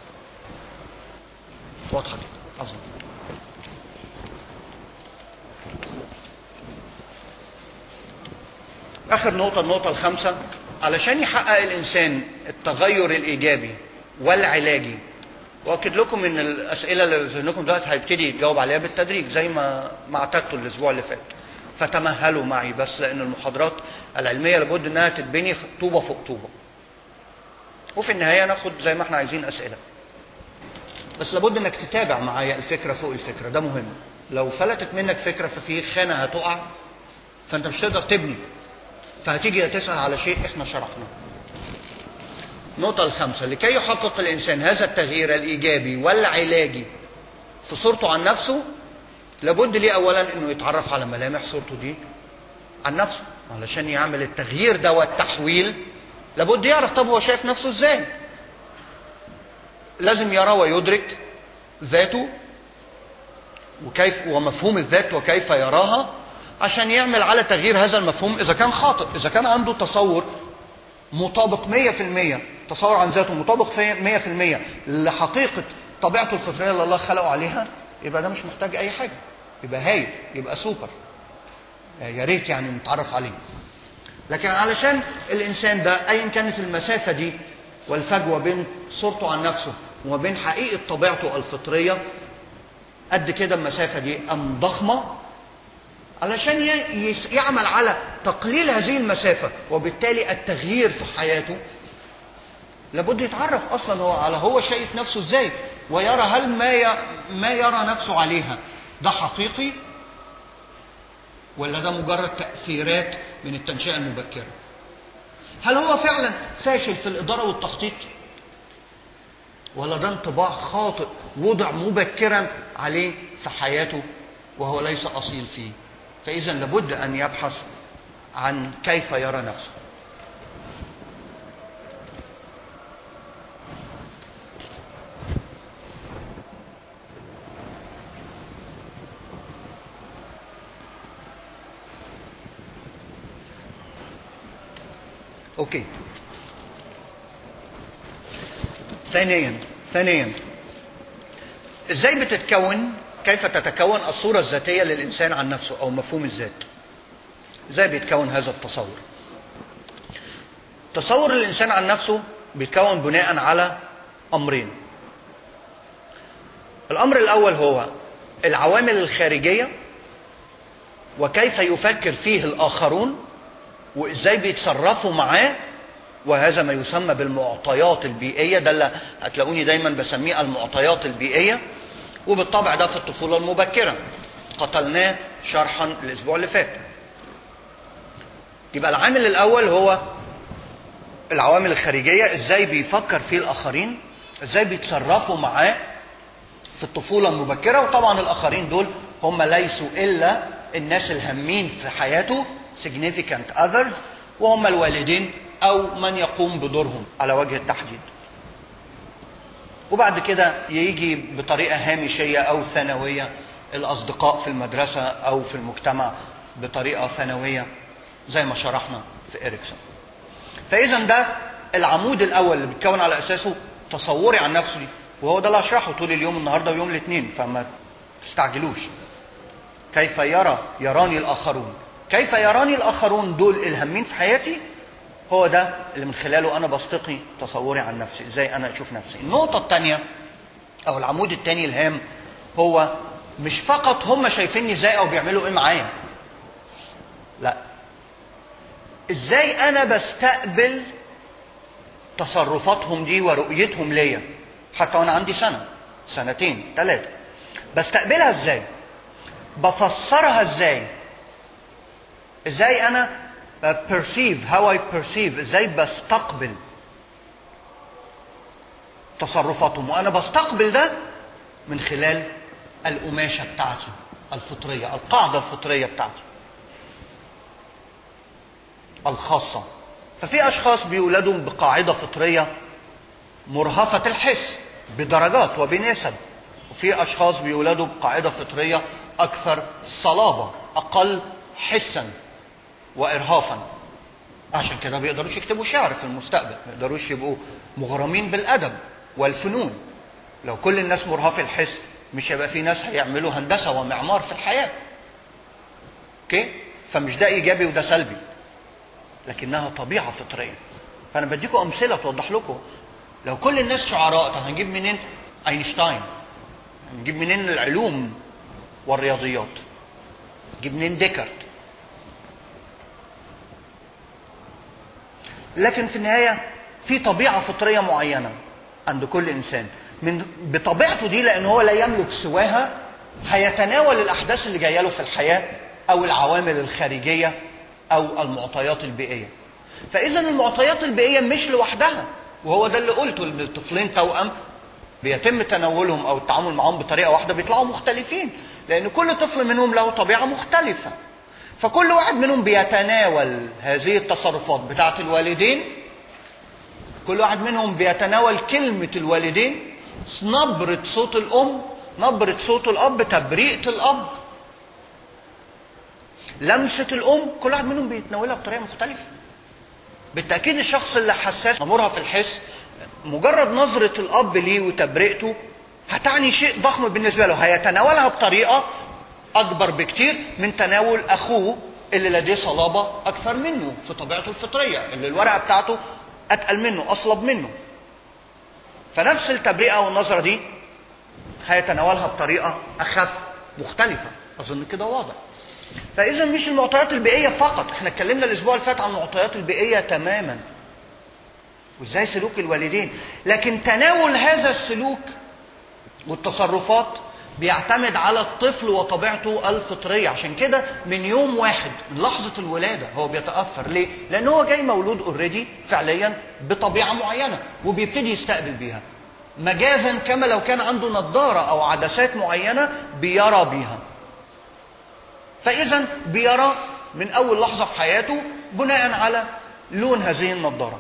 واضحة كده اظن اخر نقطة النقطة الخامسة علشان يحقق الانسان التغير الايجابي والعلاجي واكد لكم ان الاسئله اللي في ذهنكم دلوقتي هيبتدي يجاوب عليها بالتدريج زي ما ما اعتدتوا الاسبوع اللي فات فتمهلوا معي بس لان المحاضرات العلميه لابد انها تتبني طوبه فوق طوبه وفي النهايه ناخد زي ما احنا عايزين اسئله بس لابد انك تتابع معايا الفكره فوق الفكره ده مهم لو فلتت منك فكره ففي خانه هتقع فانت مش تقدر تبني فهتيجي تسال على شيء احنا شرحناه النقطة الخامسة لكي يحقق الإنسان هذا التغيير الإيجابي والعلاجي في صورته عن نفسه لابد ليه أولا أنه يتعرف على ملامح صورته دي عن نفسه علشان يعمل التغيير ده والتحويل لابد يعرف طب هو شايف نفسه ازاي لازم يرى ويدرك ذاته وكيف ومفهوم الذات وكيف يراها عشان يعمل على تغيير هذا المفهوم إذا كان خاطئ إذا كان عنده تصور مطابق 100% تصور عن ذاته مطابق 100% لحقيقة طبيعته الفطرية اللي الله خلقه عليها يبقى ده مش محتاج أي حاجة يبقى هايل يبقى سوبر يا ريت يعني نتعرف عليه لكن علشان الإنسان ده أيا كانت المسافة دي والفجوة بين صورته عن نفسه وما بين حقيقة طبيعته الفطرية قد كده المسافة دي أم ضخمة علشان يعمل على تقليل هذه المسافة وبالتالي التغيير في حياته لابد يتعرف اصلا هو على هو شايف نفسه ازاي ويرى هل ما ما يرى نفسه عليها ده حقيقي ولا ده مجرد تأثيرات من التنشئة المبكرة هل هو فعلا فاشل في الإدارة والتخطيط ولا ده انطباع خاطئ وضع مبكرا عليه في حياته وهو ليس أصيل فيه فإذا لابد أن يبحث عن كيف يرى نفسه اوكي ثانيا ثانيا ازاي بتتكون كيف تتكون الصورة الذاتية للإنسان عن نفسه أو مفهوم الذات ازاي بيتكون هذا التصور تصور الإنسان عن نفسه بيتكون بناء على أمرين الأمر الأول هو العوامل الخارجية وكيف يفكر فيه الآخرون وازاي بيتصرفوا معاه وهذا ما يسمى بالمعطيات البيئية ده اللي هتلاقوني دايما بسميه المعطيات البيئية وبالطبع ده في الطفولة المبكرة قتلناه شرحا الأسبوع اللي فات يبقى العامل الأول هو العوامل الخارجية ازاي بيفكر فيه الآخرين ازاي بيتصرفوا معاه في الطفولة المبكرة وطبعا الآخرين دول هم ليسوا إلا الناس الهامين في حياته significant others وهم الوالدين أو من يقوم بدورهم على وجه التحديد وبعد كده يجي بطريقة هامشية أو ثانوية الأصدقاء في المدرسة أو في المجتمع بطريقة ثانوية زي ما شرحنا في إريكسون فإذا ده العمود الأول اللي بيتكون على أساسه تصوري عن نفسي وهو ده اللي هشرحه طول اليوم النهارده ويوم الاثنين فما تستعجلوش كيف يرى يراني الآخرون كيف يراني الآخرون دول الهامين في حياتي هو ده اللي من خلاله أنا بستقي تصوري عن نفسي إزاي أنا أشوف نفسي النقطة الثانية أو العمود الثاني الهام هو مش فقط هم شايفيني إزاي أو بيعملوا إيه معايا لا إزاي أنا بستقبل تصرفاتهم دي ورؤيتهم ليا حتى وأنا عندي سنة سنتين ثلاثة بستقبلها إزاي بفسرها إزاي ازاي انا perceive how I perceive ازاي بستقبل تصرفاتهم وانا بستقبل ده من خلال القماشه بتاعتي الفطريه القاعده الفطريه بتاعتي الخاصه ففي اشخاص بيولدوا بقاعده فطريه مرهفه الحس بدرجات وبنسب وفي اشخاص بيولدوا بقاعده فطريه اكثر صلابه اقل حسا وارهافا عشان كده بيقدروش يكتبوا شعر في المستقبل ما يقدروش يبقوا مغرمين بالادب والفنون لو كل الناس مرهفي الحس مش هيبقى في ناس هيعملوا هندسه ومعمار في الحياه اوكي فمش ده ايجابي وده سلبي لكنها طبيعه فطريه فانا بديكم امثله توضح لكم لو كل الناس شعراء طب هنجيب منين اينشتاين هنجيب منين العلوم والرياضيات نجيب منين ديكارت لكن في النهايه في طبيعه فطريه معينه عند كل انسان من بطبيعته دي لان هو لا يملك سواها هيتناول الاحداث اللي جايه له في الحياه او العوامل الخارجيه او المعطيات البيئيه فاذا المعطيات البيئيه مش لوحدها وهو ده اللي قلته ان الطفلين توأم بيتم تناولهم او التعامل معهم بطريقه واحده بيطلعوا مختلفين لان كل طفل منهم له طبيعه مختلفه فكل واحد منهم بيتناول هذه التصرفات بتاعه الوالدين كل واحد منهم بيتناول كلمه الوالدين نبره صوت الام نبره صوت الاب تبرئه الاب لمسه الام كل واحد منهم بيتناولها بطريقه مختلفه بالتاكيد الشخص اللي حساس امورها في الحس مجرد نظره الاب ليه وتبرئته هتعني شيء ضخم بالنسبه له هيتناولها بطريقه اكبر بكتير من تناول اخوه اللي لديه صلابه اكثر منه في طبيعته الفطريه اللي الورقه بتاعته اتقل منه اصلب منه فنفس التبرئه والنظره دي هيتناولها بطريقه اخف مختلفه اظن كده واضح فاذا مش المعطيات البيئيه فقط احنا اتكلمنا الاسبوع اللي فات عن المعطيات البيئيه تماما وازاي سلوك الوالدين لكن تناول هذا السلوك والتصرفات بيعتمد على الطفل وطبيعته الفطريه عشان كده من يوم واحد من لحظه الولاده هو بيتاثر ليه لان هو جاي مولود اوريدي فعليا بطبيعه معينه وبيبتدي يستقبل بيها مجازا كما لو كان عنده نظاره او عدسات معينه بيرى بيها فاذا بيرى من اول لحظه في حياته بناء على لون هذه النظاره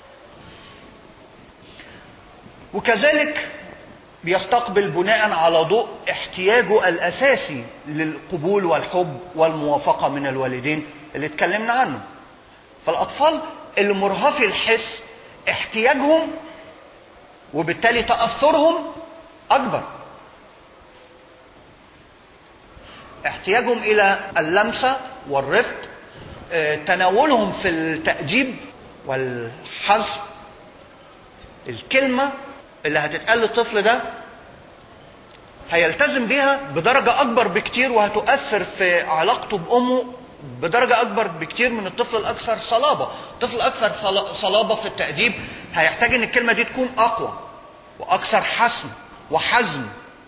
وكذلك بيستقبل بناء على ضوء احتياجه الاساسي للقبول والحب والموافقه من الوالدين اللي اتكلمنا عنه فالاطفال اللي مرهفي الحس احتياجهم وبالتالي تاثرهم اكبر احتياجهم الى اللمسه والرفق اه تناولهم في التاديب والحزم الكلمه اللي هتتقال للطفل ده هيلتزم بيها بدرجة أكبر بكتير وهتؤثر في علاقته بأمه بدرجة أكبر بكتير من الطفل الأكثر صلابة الطفل الأكثر صلابة في التأديب هيحتاج أن الكلمة دي تكون أقوى وأكثر حسم وحزم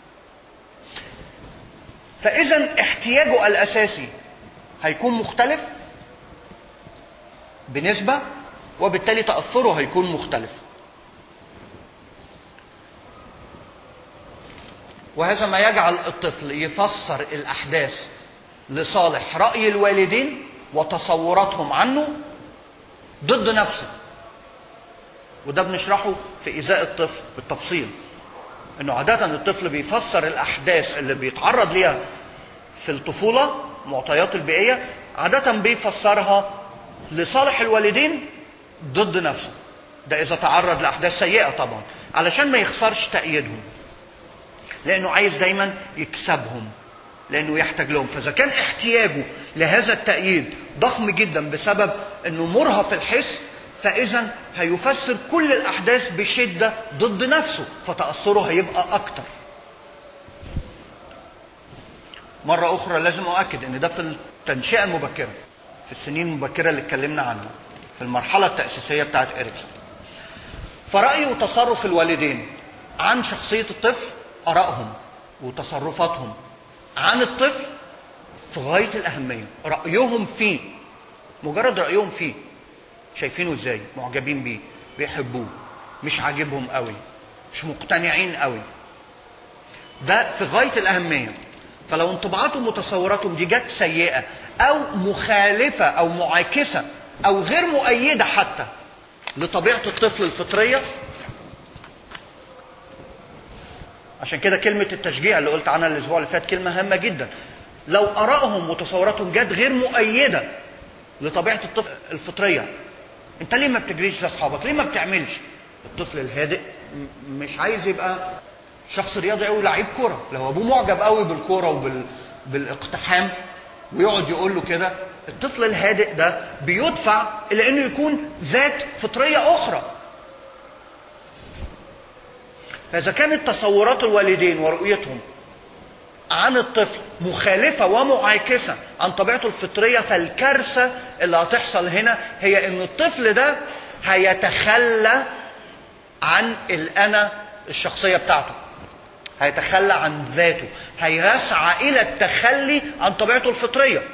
فإذا احتياجه الأساسي هيكون مختلف بنسبة وبالتالي تأثره هيكون مختلف وهذا ما يجعل الطفل يفسر الأحداث لصالح رأي الوالدين وتصوراتهم عنه ضد نفسه وده بنشرحه في إيذاء الطفل بالتفصيل انه عادة الطفل بيفسر الأحداث اللي بيتعرض ليها في الطفولة معطيات البيئية عادة بيفسرها لصالح الوالدين ضد نفسه ده إذا تعرض لأحداث سيئة طبعا علشان ما يخسرش تأييدهم لانه عايز دايما يكسبهم لانه يحتاج لهم فاذا كان احتياجه لهذا التأييد ضخم جدا بسبب انه مرهف الحس فاذا هيفسر كل الاحداث بشده ضد نفسه فتاثره هيبقى اكتر مره اخرى لازم اؤكد ان ده في التنشئه المبكره في السنين المبكره اللي اتكلمنا عنها في المرحله التاسيسيه بتاعت اريكسون فراي وتصرف الوالدين عن شخصيه الطفل ارائهم وتصرفاتهم عن الطفل في غايه الاهميه رايهم فيه مجرد رايهم فيه شايفينه ازاي معجبين بيه بيحبوه مش عاجبهم قوي مش مقتنعين قوي ده في غايه الاهميه فلو انطباعاتهم وتصوراتهم دي جت سيئه او مخالفه او معاكسه او غير مؤيده حتى لطبيعه الطفل الفطريه عشان كده كلمة التشجيع اللي قلت عنها الأسبوع اللي فات كلمة هامة جدا لو آرائهم وتصوراتهم جت غير مؤيدة لطبيعة الطفل الفطرية أنت ليه ما بتجريش لأصحابك؟ ليه ما بتعملش؟ الطفل الهادئ مش عايز يبقى شخص رياضي قوي لعيب كوره لو ابوه معجب قوي بالكوره وبال بالاقتحام ويقعد يقول له كده الطفل الهادئ ده بيدفع الى انه يكون ذات فطريه اخرى فاذا كانت تصورات الوالدين ورؤيتهم عن الطفل مخالفة ومعاكسة عن طبيعته الفطرية فالكارثة اللي هتحصل هنا هي ان الطفل ده هيتخلى عن الأنا الشخصية بتاعته هيتخلى عن ذاته هيسعى إلى التخلي عن طبيعته الفطرية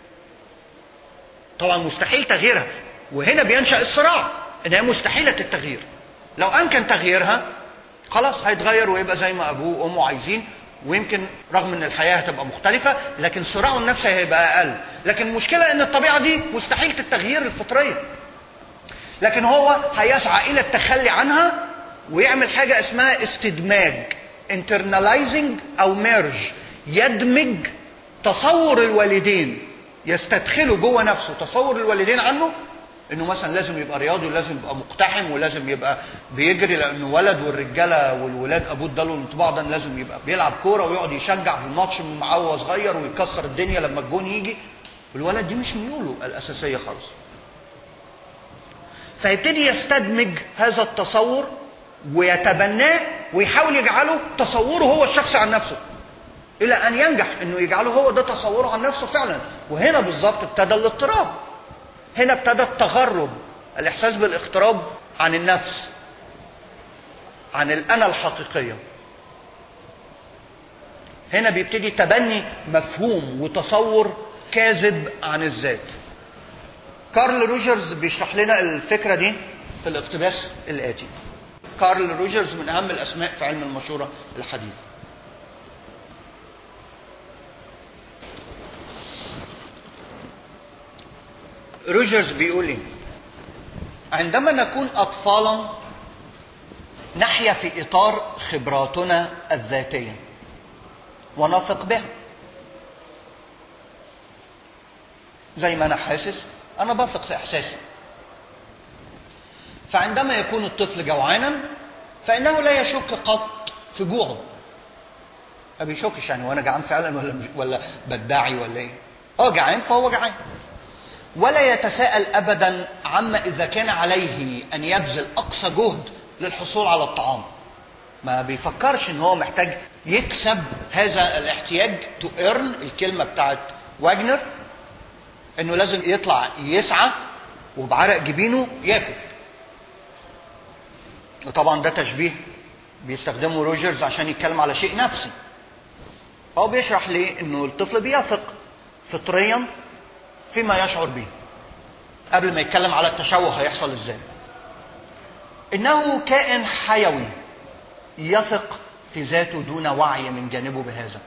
طبعا مستحيل تغييرها وهنا بينشأ الصراع إن هي مستحيلة التغيير لو أمكن تغييرها خلاص هيتغير ويبقى زي ما أبوه وأمه عايزين ويمكن رغم ان الحياه هتبقى مختلفه لكن صراعه النفسي هيبقى اقل لكن المشكله ان الطبيعه دي مستحيل التغيير الفطريه لكن هو هيسعى الى التخلي عنها ويعمل حاجه اسمها استدماج internalizing او ميرج يدمج تصور الوالدين يستدخله جوه نفسه تصور الوالدين عنه انه مثلا لازم يبقى رياضي ولازم يبقى مقتحم ولازم يبقى بيجري لانه ولد والرجاله والولاد ابوه اداله الانطباع ده لازم يبقى بيلعب كوره ويقعد يشجع في الماتش من معاه وهو صغير ويكسر الدنيا لما الجون يجي الولد دي مش ميوله الاساسيه خالص فيبتدي يستدمج هذا التصور ويتبناه ويحاول يجعله تصوره هو الشخصي عن نفسه الى ان ينجح انه يجعله هو ده تصوره عن نفسه فعلا وهنا بالظبط ابتدى الاضطراب هنا ابتدى التغرب الاحساس بالاغتراب عن النفس عن الانا الحقيقيه هنا بيبتدي تبني مفهوم وتصور كاذب عن الذات كارل روجرز بيشرح لنا الفكره دي في الاقتباس الاتي كارل روجرز من اهم الاسماء في علم المشوره الحديث روجرز بيقول ايه عندما نكون اطفالا نحيا في اطار خبراتنا الذاتيه ونثق بها زي ما انا حاسس انا بثق في احساسي فعندما يكون الطفل جوعانا فانه لا يشك قط في جوعه ما بيشكش يعني وانا جعان فعلا ولا مش ولا بدعي ولا ايه اه جعان فهو جعان ولا يتساءل ابدا عما اذا كان عليه ان يبذل اقصى جهد للحصول على الطعام ما بيفكرش ان هو محتاج يكسب هذا الاحتياج تو ايرن الكلمه بتاعت واجنر انه لازم يطلع يسعى وبعرق جبينه ياكل وطبعا ده تشبيه بيستخدمه روجرز عشان يتكلم على شيء نفسي هو بيشرح ليه انه الطفل بيثق فطريا فيما يشعر به قبل ما يتكلم على التشوه هيحصل ازاي انه كائن حيوي يثق في ذاته دون وعي من جانبه بهذا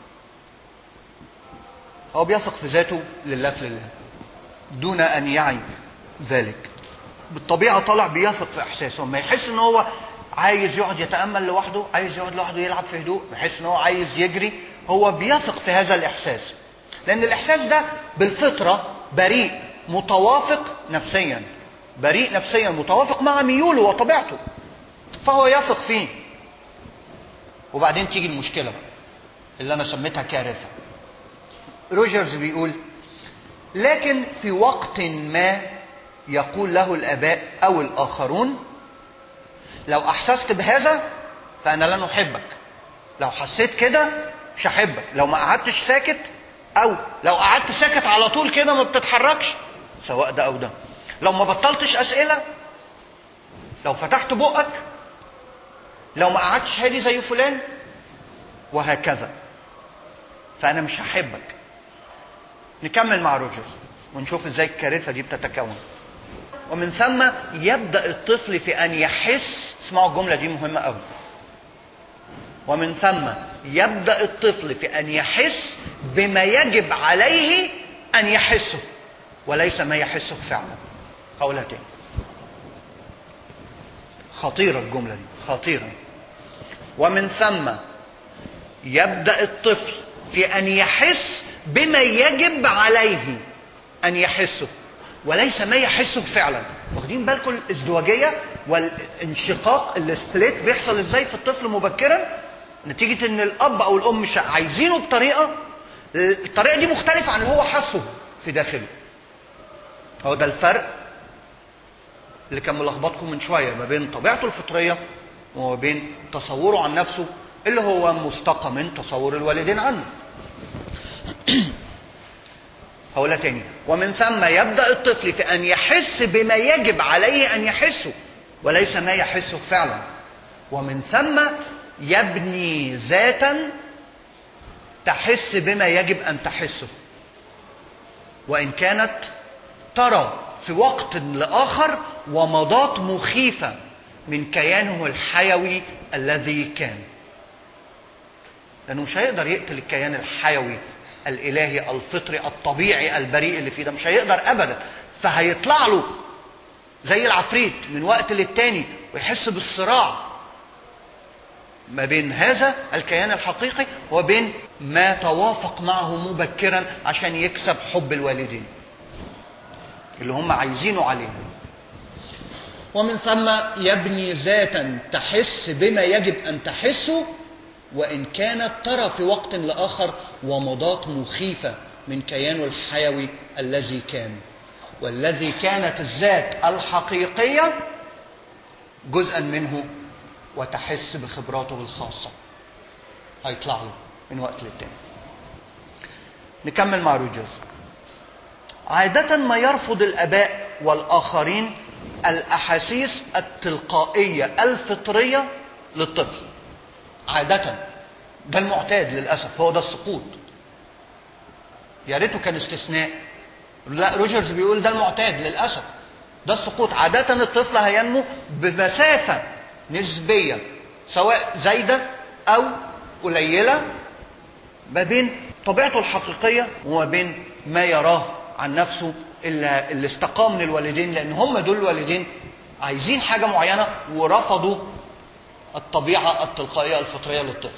هو بيثق في ذاته لله في لله دون ان يعي ذلك بالطبيعه طالع بيثق في احساسه لما يحس ان هو عايز يقعد يتامل لوحده عايز يقعد لوحده يلعب في هدوء يحس ان هو عايز يجري هو بيثق في هذا الاحساس لان الاحساس ده بالفطره بريء متوافق نفسيا بريء نفسيا متوافق مع ميوله وطبيعته فهو يثق فيه وبعدين تيجي المشكله اللي انا سميتها كارثه روجرز بيقول لكن في وقت ما يقول له الاباء او الاخرون لو احسست بهذا فانا لن احبك لو حسيت كده مش هحبك لو ما قعدتش ساكت او لو قعدت ساكت على طول كده ما بتتحركش سواء ده او ده لو ما بطلتش اسئله لو فتحت بقك لو ما قعدتش هادي زي فلان وهكذا فانا مش هحبك نكمل مع روجرز ونشوف ازاي الكارثه دي بتتكون ومن ثم يبدا الطفل في ان يحس اسمعوا الجمله دي مهمه قوي ومن ثم يبدا الطفل في ان يحس بما يجب عليه ان يحسه وليس ما يحسه فعلا هقولها تاني خطيره الجمله دي خطيره ومن ثم يبدأ الطفل في أن يحس بما يجب عليه أن يحسه وليس ما يحسه فعلا واخدين بالكم الازدواجية والانشقاق السبليت بيحصل ازاي في الطفل مبكرا نتيجة ان الاب او الام مش عايزينه بطريقة الطريقة دي مختلفة عن اللي هو حاسه في داخله هو ده الفرق اللي كان ملخبطكم من شوية ما بين طبيعته الفطرية وما بين تصوره عن نفسه اللي هو مستقى من تصور الوالدين عنه هقولها تاني ومن ثم يبدأ الطفل في أن يحس بما يجب عليه أن يحسه وليس ما يحسه فعلا ومن ثم يبني ذاتا تحس بما يجب أن تحسه وإن كانت ترى في وقت لآخر ومضات مخيفة من كيانه الحيوي الذي كان لأنه مش هيقدر يقتل الكيان الحيوي الإلهي الفطري الطبيعي البريء اللي فيه ده مش هيقدر أبدا فهيطلع له زي العفريت من وقت للتاني ويحس بالصراع ما بين هذا الكيان الحقيقي وبين ما توافق معه مبكرا عشان يكسب حب الوالدين اللي هم عايزينه عليه ومن ثم يبني ذاتا تحس بما يجب ان تحسه وان كانت ترى في وقت لاخر ومضات مخيفه من كيانه الحيوي الذي كان والذي كانت الذات الحقيقيه جزءا منه وتحس بخبراته الخاصه هيطلع له من وقت للتاني نكمل مع روجرز عادة ما يرفض الآباء والآخرين الأحاسيس التلقائية الفطرية للطفل عادة ده المعتاد للأسف هو ده السقوط يا ريته كان استثناء لا روجرز بيقول ده المعتاد للأسف ده السقوط عادة الطفل هينمو بمسافة نسبية سواء زايدة أو قليلة ما بين طبيعته الحقيقية وما بين ما يراه عن نفسه اللي, اللي استقام من الوالدين لان هم دول الوالدين عايزين حاجه معينه ورفضوا الطبيعه التلقائيه الفطريه للطفل.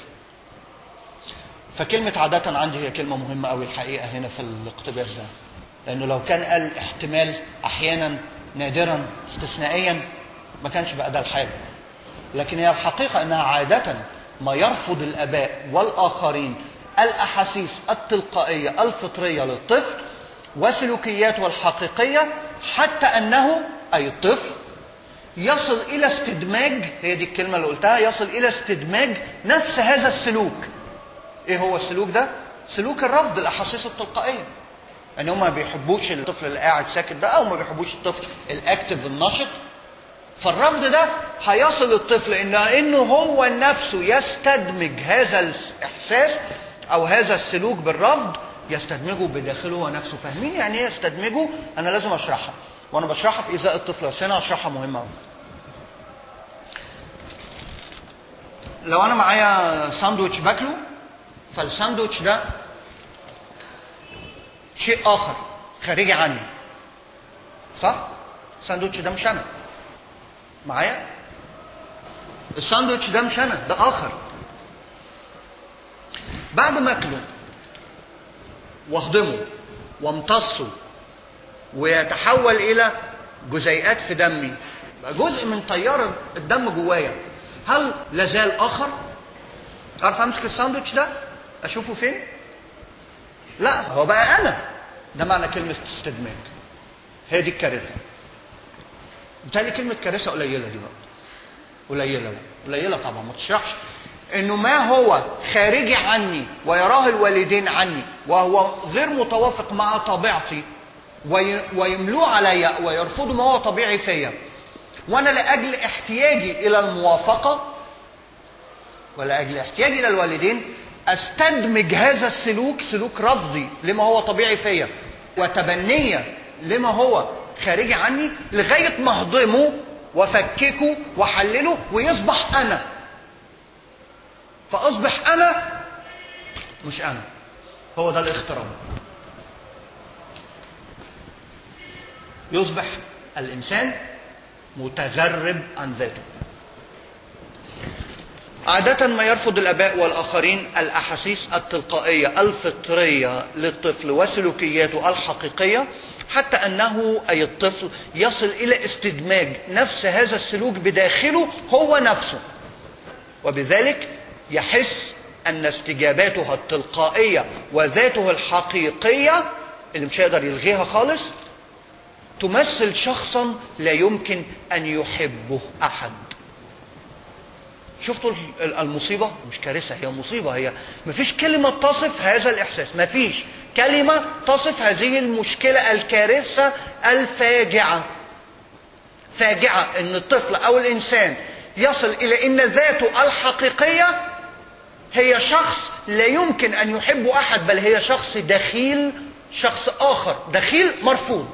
فكلمه عاده عندي هي كلمه مهمه قوي الحقيقه هنا في الاقتباس ده. لانه لو كان قال احتمال احيانا نادرا استثنائيا ما كانش بقى ده الحال. لكن هي الحقيقه انها عاده ما يرفض الاباء والاخرين الاحاسيس التلقائيه الفطريه للطفل وسلوكياته الحقيقية حتى أنه أي الطفل يصل إلى استدماج هي دي الكلمة اللي قلتها يصل إلى استدماج نفس هذا السلوك إيه هو السلوك ده؟ سلوك الرفض الأحاسيس التلقائية يعني هم ما بيحبوش الطفل اللي قاعد ساكت ده أو ما بيحبوش الطفل الأكتف النشط فالرفض ده هيصل الطفل إن إنه هو نفسه يستدمج هذا الإحساس أو هذا السلوك بالرفض يستدمجه بداخله ونفسه فاهمين يعني ايه يستدمجه انا لازم اشرحها وانا بشرحها في ازاء الطفل بس هنا اشرحها مهمه قوي لو انا معايا ساندوتش باكله فالساندوتش ده شيء اخر خارجي عني صح الساندوتش ده مش انا معايا الساندوتش ده مش انا ده اخر بعد ما اكله واهضمه وامتصه ويتحول الى جزيئات في دمي جزء من تيار الدم جوايا هل لازال اخر اعرف امسك الساندوتش ده اشوفه فين لا هو بقى انا ده معنى كلمه استدماج هي دي الكارثه بالتالي كلمه كارثه قليله دي بقى قليله لا قليله طبعا ما تشرحش انه ما هو خارجي عني ويراه الوالدين عني وهو غير متوافق مع طبيعتي ويملوه عليا ويرفضوا ما هو طبيعي فيا وانا لاجل احتياجي الى الموافقه ولاجل احتياجي الى الوالدين استدمج هذا السلوك سلوك رفضي لما هو طبيعي فيا وتبنيه لما هو خارجي عني لغايه ما اهضمه وافككه واحلله ويصبح انا فاصبح انا مش انا هو ده الاختراق يصبح الانسان متغرب عن ذاته عادة ما يرفض الآباء والآخرين الأحاسيس التلقائية الفطرية للطفل وسلوكياته الحقيقية حتى أنه أي الطفل يصل إلى استدماج نفس هذا السلوك بداخله هو نفسه وبذلك يحس أن استجاباته التلقائية وذاته الحقيقية اللي مش هيقدر يلغيها خالص تمثل شخصا لا يمكن أن يحبه أحد شفتوا المصيبة مش كارثة هي مصيبة هي مفيش كلمة تصف هذا الإحساس مفيش كلمة تصف هذه المشكلة الكارثة الفاجعة فاجعة ان الطفل او الانسان يصل الى ان ذاته الحقيقية هي شخص لا يمكن ان يحب احد بل هي شخص دخيل شخص اخر دخيل مرفوض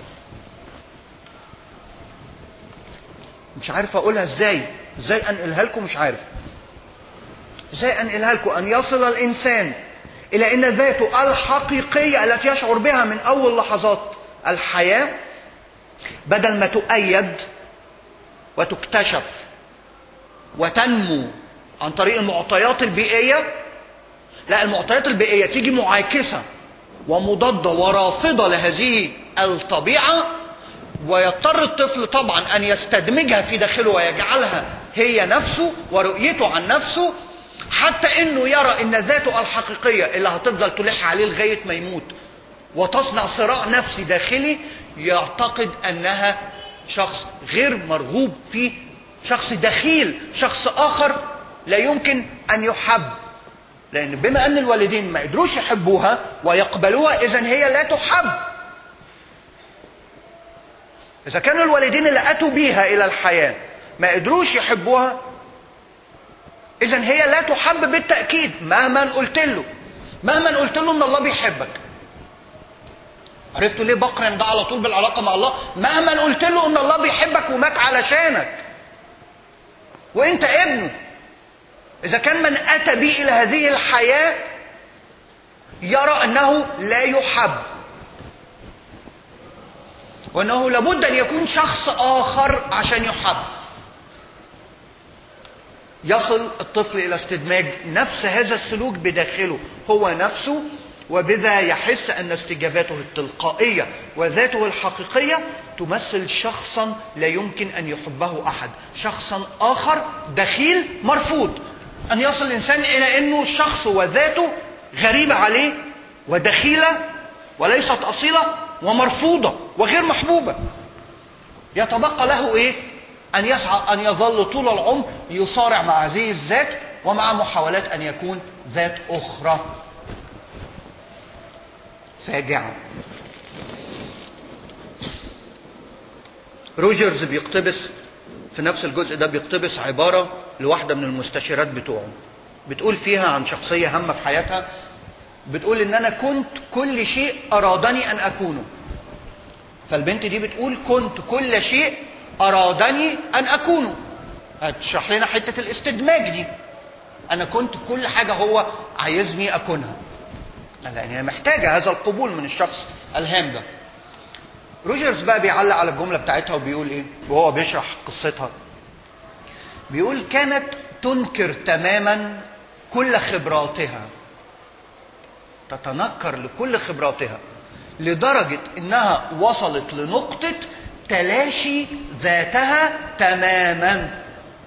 مش عارف اقولها ازاي ازاي انقلها لكم مش عارف ازاي انقلها لكم ان يصل الانسان الى ان ذاته الحقيقيه التي يشعر بها من اول لحظات الحياه بدل ما تؤيد وتكتشف وتنمو عن طريق المعطيات البيئيه لا المعطيات البيئيه تيجي معاكسه ومضاده ورافضه لهذه الطبيعه ويضطر الطفل طبعا ان يستدمجها في داخله ويجعلها هي نفسه ورؤيته عن نفسه حتى انه يرى ان ذاته الحقيقيه اللي هتفضل تلح عليه لغايه ما يموت وتصنع صراع نفسي داخلي يعتقد انها شخص غير مرغوب فيه شخص دخيل شخص اخر لا يمكن ان يحب لان بما ان الوالدين ما قدروش يحبوها ويقبلوها اذا هي لا تحب إذا كانوا الوالدين اللي أتوا بيها إلى الحياة ما قدروش يحبوها إذا هي لا تحب بالتأكيد مهما قلت له مهما قلت له إن الله بيحبك عرفتوا ليه بقرن ده على طول بالعلاقة مع الله مهما قلت له إن الله بيحبك ومات علشانك وأنت ابنه إذا كان من أتى بي إلى هذه الحياة يرى أنه لا يحب وانه لابد ان يكون شخص اخر عشان يحب يصل الطفل الى استدماج نفس هذا السلوك بداخله هو نفسه وبذا يحس ان استجاباته التلقائيه وذاته الحقيقيه تمثل شخصا لا يمكن ان يحبه احد شخصا اخر دخيل مرفوض ان يصل الانسان الى انه شخص وذاته غريبه عليه ودخيله وليست اصيله ومرفوضة وغير محبوبة يتبقى له ايه ان يسعى ان يظل طول العمر يصارع مع هذه الذات ومع محاولات ان يكون ذات اخرى فاجعة روجرز بيقتبس في نفس الجزء ده بيقتبس عبارة لواحدة من المستشيرات بتوعه بتقول فيها عن شخصية هامة في حياتها بتقول ان انا كنت كل شيء ارادني ان اكونه فالبنت دي بتقول كنت كل شيء ارادني ان اكونه هتشرح لنا حته الاستدماج دي انا كنت كل حاجه هو عايزني اكونها لان هي محتاجه هذا القبول من الشخص الهام ده روجرز بقى بيعلق على الجمله بتاعتها وبيقول ايه وهو بيشرح قصتها بيقول كانت تنكر تماما كل خبراتها تتنكر لكل خبراتها لدرجة انها وصلت لنقطة تلاشي ذاتها تماما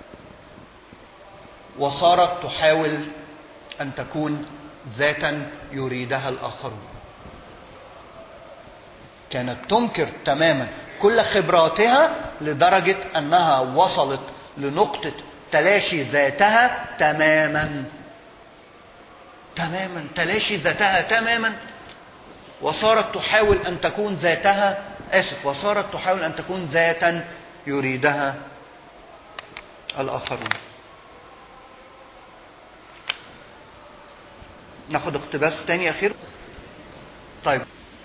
وصارت تحاول ان تكون ذاتا يريدها الاخرون كانت تنكر تماما كل خبراتها لدرجة انها وصلت لنقطة تلاشي ذاتها تماما تماما تلاشي ذاتها تماما وصارت تحاول ان تكون ذاتها اسف وصارت تحاول ان تكون ذاتا يريدها الاخرون ناخد اقتباس تاني اخير طيب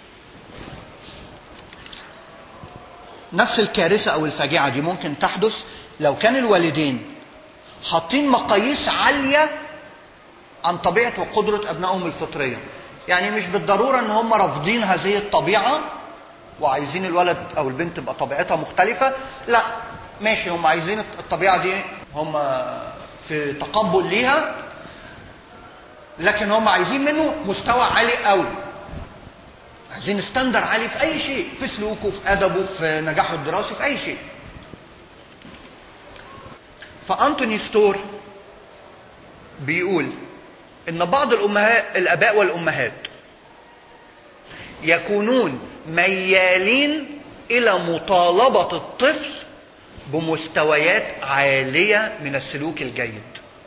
نفس الكارثه او الفاجعه دي ممكن تحدث لو كان الوالدين حاطين مقاييس عاليه عن طبيعه وقدره ابنائهم الفطريه يعني مش بالضروره ان هم رافضين هذه الطبيعه وعايزين الولد او البنت تبقى طبيعتها مختلفه لا ماشي هم عايزين الطبيعه دي هم في تقبل ليها لكن هم عايزين منه مستوى عالي قوي عايزين ستاندر عالي في اي شيء في سلوكه في ادبه في نجاحه الدراسي في اي شيء فانتوني ستور بيقول ان بعض الامهات الاباء والامهات يكونون ميالين الى مطالبه الطفل بمستويات عاليه من السلوك الجيد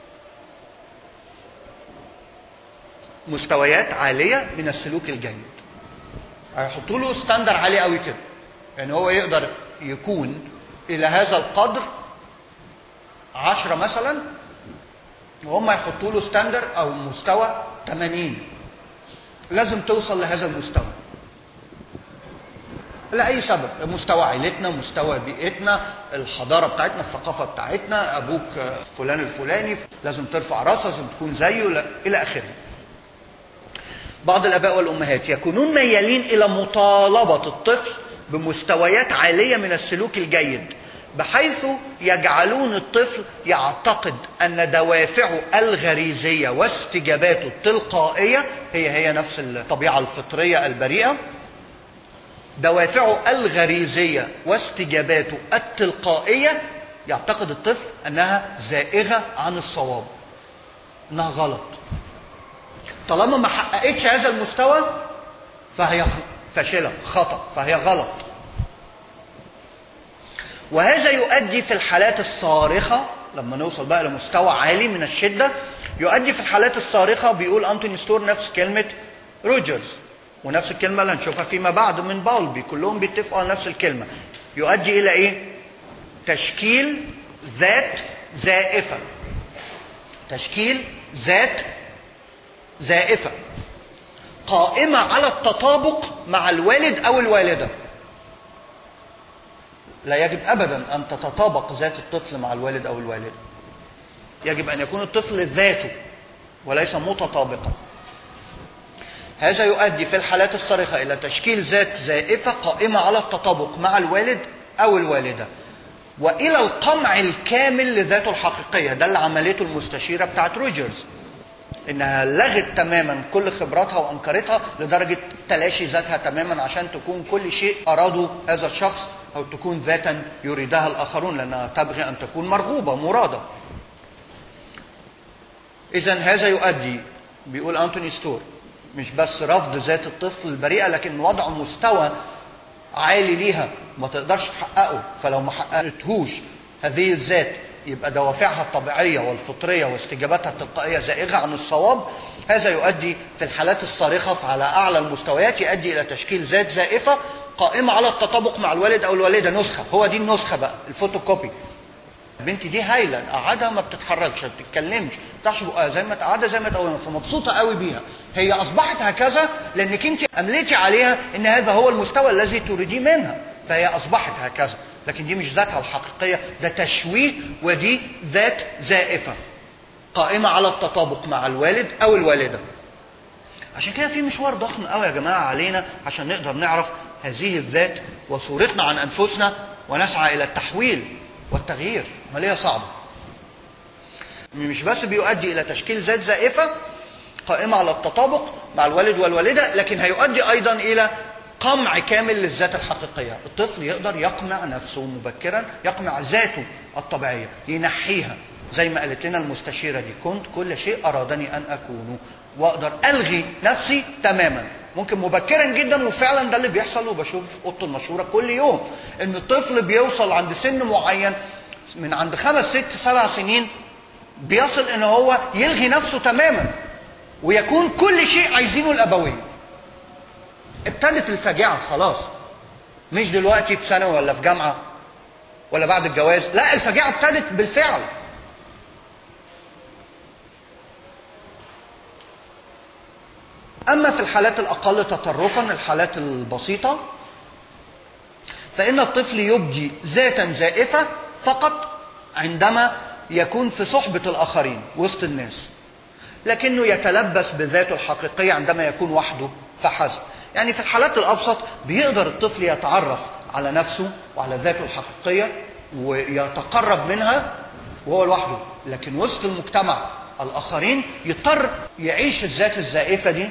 مستويات عاليه من السلوك الجيد هيحطوا له ستاندر عالي قوي كده يعني هو يقدر يكون الى هذا القدر عشرة مثلا وهم يحطوا له ستاندر او مستوى 80 لازم توصل لهذا المستوى لأي سبب مستوى عائلتنا مستوى بيئتنا الحضارة بتاعتنا الثقافة بتاعتنا أبوك فلان الفلاني لازم ترفع راسه لازم تكون زيه إلى آخره بعض الآباء والأمهات يكونون ميالين إلى مطالبة الطفل بمستويات عالية من السلوك الجيد بحيث يجعلون الطفل يعتقد أن دوافعه الغريزية واستجاباته التلقائية هي هي نفس الطبيعة الفطرية البريئة دوافعه الغريزية واستجاباته التلقائية يعتقد الطفل أنها زائغة عن الصواب أنها غلط طالما ما حققتش هذا المستوى فهي فاشلة خطأ فهي غلط وهذا يؤدي في الحالات الصارخة لما نوصل بقى لمستوى عالي من الشدة يؤدي في الحالات الصارخة بيقول أنتوني ستور نفس كلمة روجرز ونفس الكلمة اللي هنشوفها فيما بعد من باولبي كلهم بيتفقوا على نفس الكلمة يؤدي إلى إيه؟ تشكيل ذات زائفة تشكيل ذات زائفة قائمة على التطابق مع الوالد أو الوالدة لا يجب أبدا أن تتطابق ذات الطفل مع الوالد أو الوالدة يجب أن يكون الطفل ذاته وليس متطابقا هذا يؤدي في الحالات الصارخة إلى تشكيل ذات زائفة قائمة على التطابق مع الوالد أو الوالدة وإلى القمع الكامل لذاته الحقيقية ده اللي عملته المستشيرة بتاعت روجرز إنها لغت تماما كل خبراتها وأنكرتها لدرجة تلاشي ذاتها تماما عشان تكون كل شيء أراده هذا الشخص أو تكون ذاتا يريدها الآخرون لأنها تبغي أن تكون مرغوبة مرادة إذا هذا يؤدي بيقول أنتوني ستور مش بس رفض ذات الطفل البريئة لكن وضع مستوى عالي ليها ما تقدرش تحققه فلو ما حققتهوش هذه الذات يبقى دوافعها الطبيعية والفطرية واستجاباتها التلقائية زائغة عن الصواب هذا يؤدي في الحالات الصارخة على أعلى المستويات يؤدي إلى تشكيل ذات زائفة قائمة على التطابق مع الوالد أو الوالدة نسخة هو دي النسخة بقى الفوتوكوبي بنتي دي هايله قعدها ما بتتحركش ما بتتكلمش ما بتفتحش بقها زي ما قاعده زي ما تقوم فمبسوطه قوي بيها هي اصبحت هكذا لانك انت امليتي عليها ان هذا هو المستوى الذي تريديه منها فهي اصبحت هكذا لكن دي مش ذاتها الحقيقيه ده تشويه ودي ذات زائفه قائمه على التطابق مع الوالد او الوالده عشان كده في مشوار ضخم قوي يا جماعه علينا عشان نقدر نعرف هذه الذات وصورتنا عن انفسنا ونسعى الى التحويل والتغيير عملية صعبة مش بس بيؤدي إلى تشكيل ذات زائفة قائمة على التطابق مع الوالد والوالدة لكن هيؤدي أيضا إلى قمع كامل للذات الحقيقية الطفل يقدر يقمع نفسه مبكرا يقمع ذاته الطبيعية ينحيها زي ما قالت لنا المستشيرة دي كنت كل شيء أرادني أن أكونه وأقدر ألغي نفسي تماما ممكن مبكرا جدا وفعلا ده اللي بيحصل وبشوف في اوضه المشوره كل يوم ان الطفل بيوصل عند سن معين من عند خمس ست سبع سنين بيصل ان هو يلغي نفسه تماما ويكون كل شيء عايزينه الابويه ابتدت الفاجعه خلاص مش دلوقتي في ثانوي ولا في جامعه ولا بعد الجواز لا الفاجعه ابتدت بالفعل أما في الحالات الأقل تطرفا الحالات البسيطة فإن الطفل يبدي ذاتا زائفة فقط عندما يكون في صحبة الآخرين وسط الناس لكنه يتلبس بذاته الحقيقية عندما يكون وحده فحسب يعني في الحالات الأبسط بيقدر الطفل يتعرف على نفسه وعلى ذاته الحقيقية ويتقرب منها وهو لوحده لكن وسط المجتمع الآخرين يضطر يعيش الذات الزائفة دي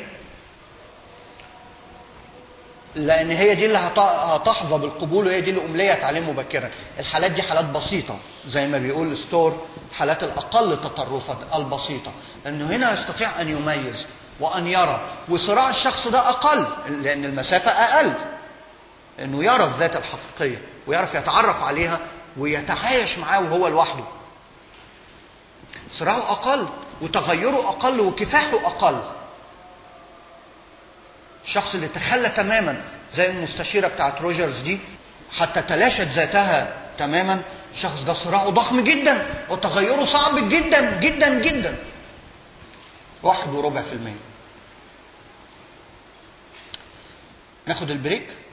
لأن هي دي اللي هت- هتحظى بالقبول وهي دي اللي أمليت عليه مبكرا الحالات دي حالات بسيطة زي ما بيقول ستور حالات الأقل تطرفا البسيطة لأنه هنا يستطيع أن يميز وأن يرى وصراع الشخص ده أقل لأن المسافة أقل انه يرى الذات الحقيقيه ويعرف يتعرف عليها ويتعايش معاه وهو لوحده صراعه اقل وتغيره اقل وكفاحه اقل الشخص اللي تخلى تماما زي المستشيره بتاعت روجرز دي حتى تلاشت ذاتها تماما الشخص ده صراعه ضخم جدا وتغيره صعب جدا جدا جدا واحد وربع في المية ناخد البريك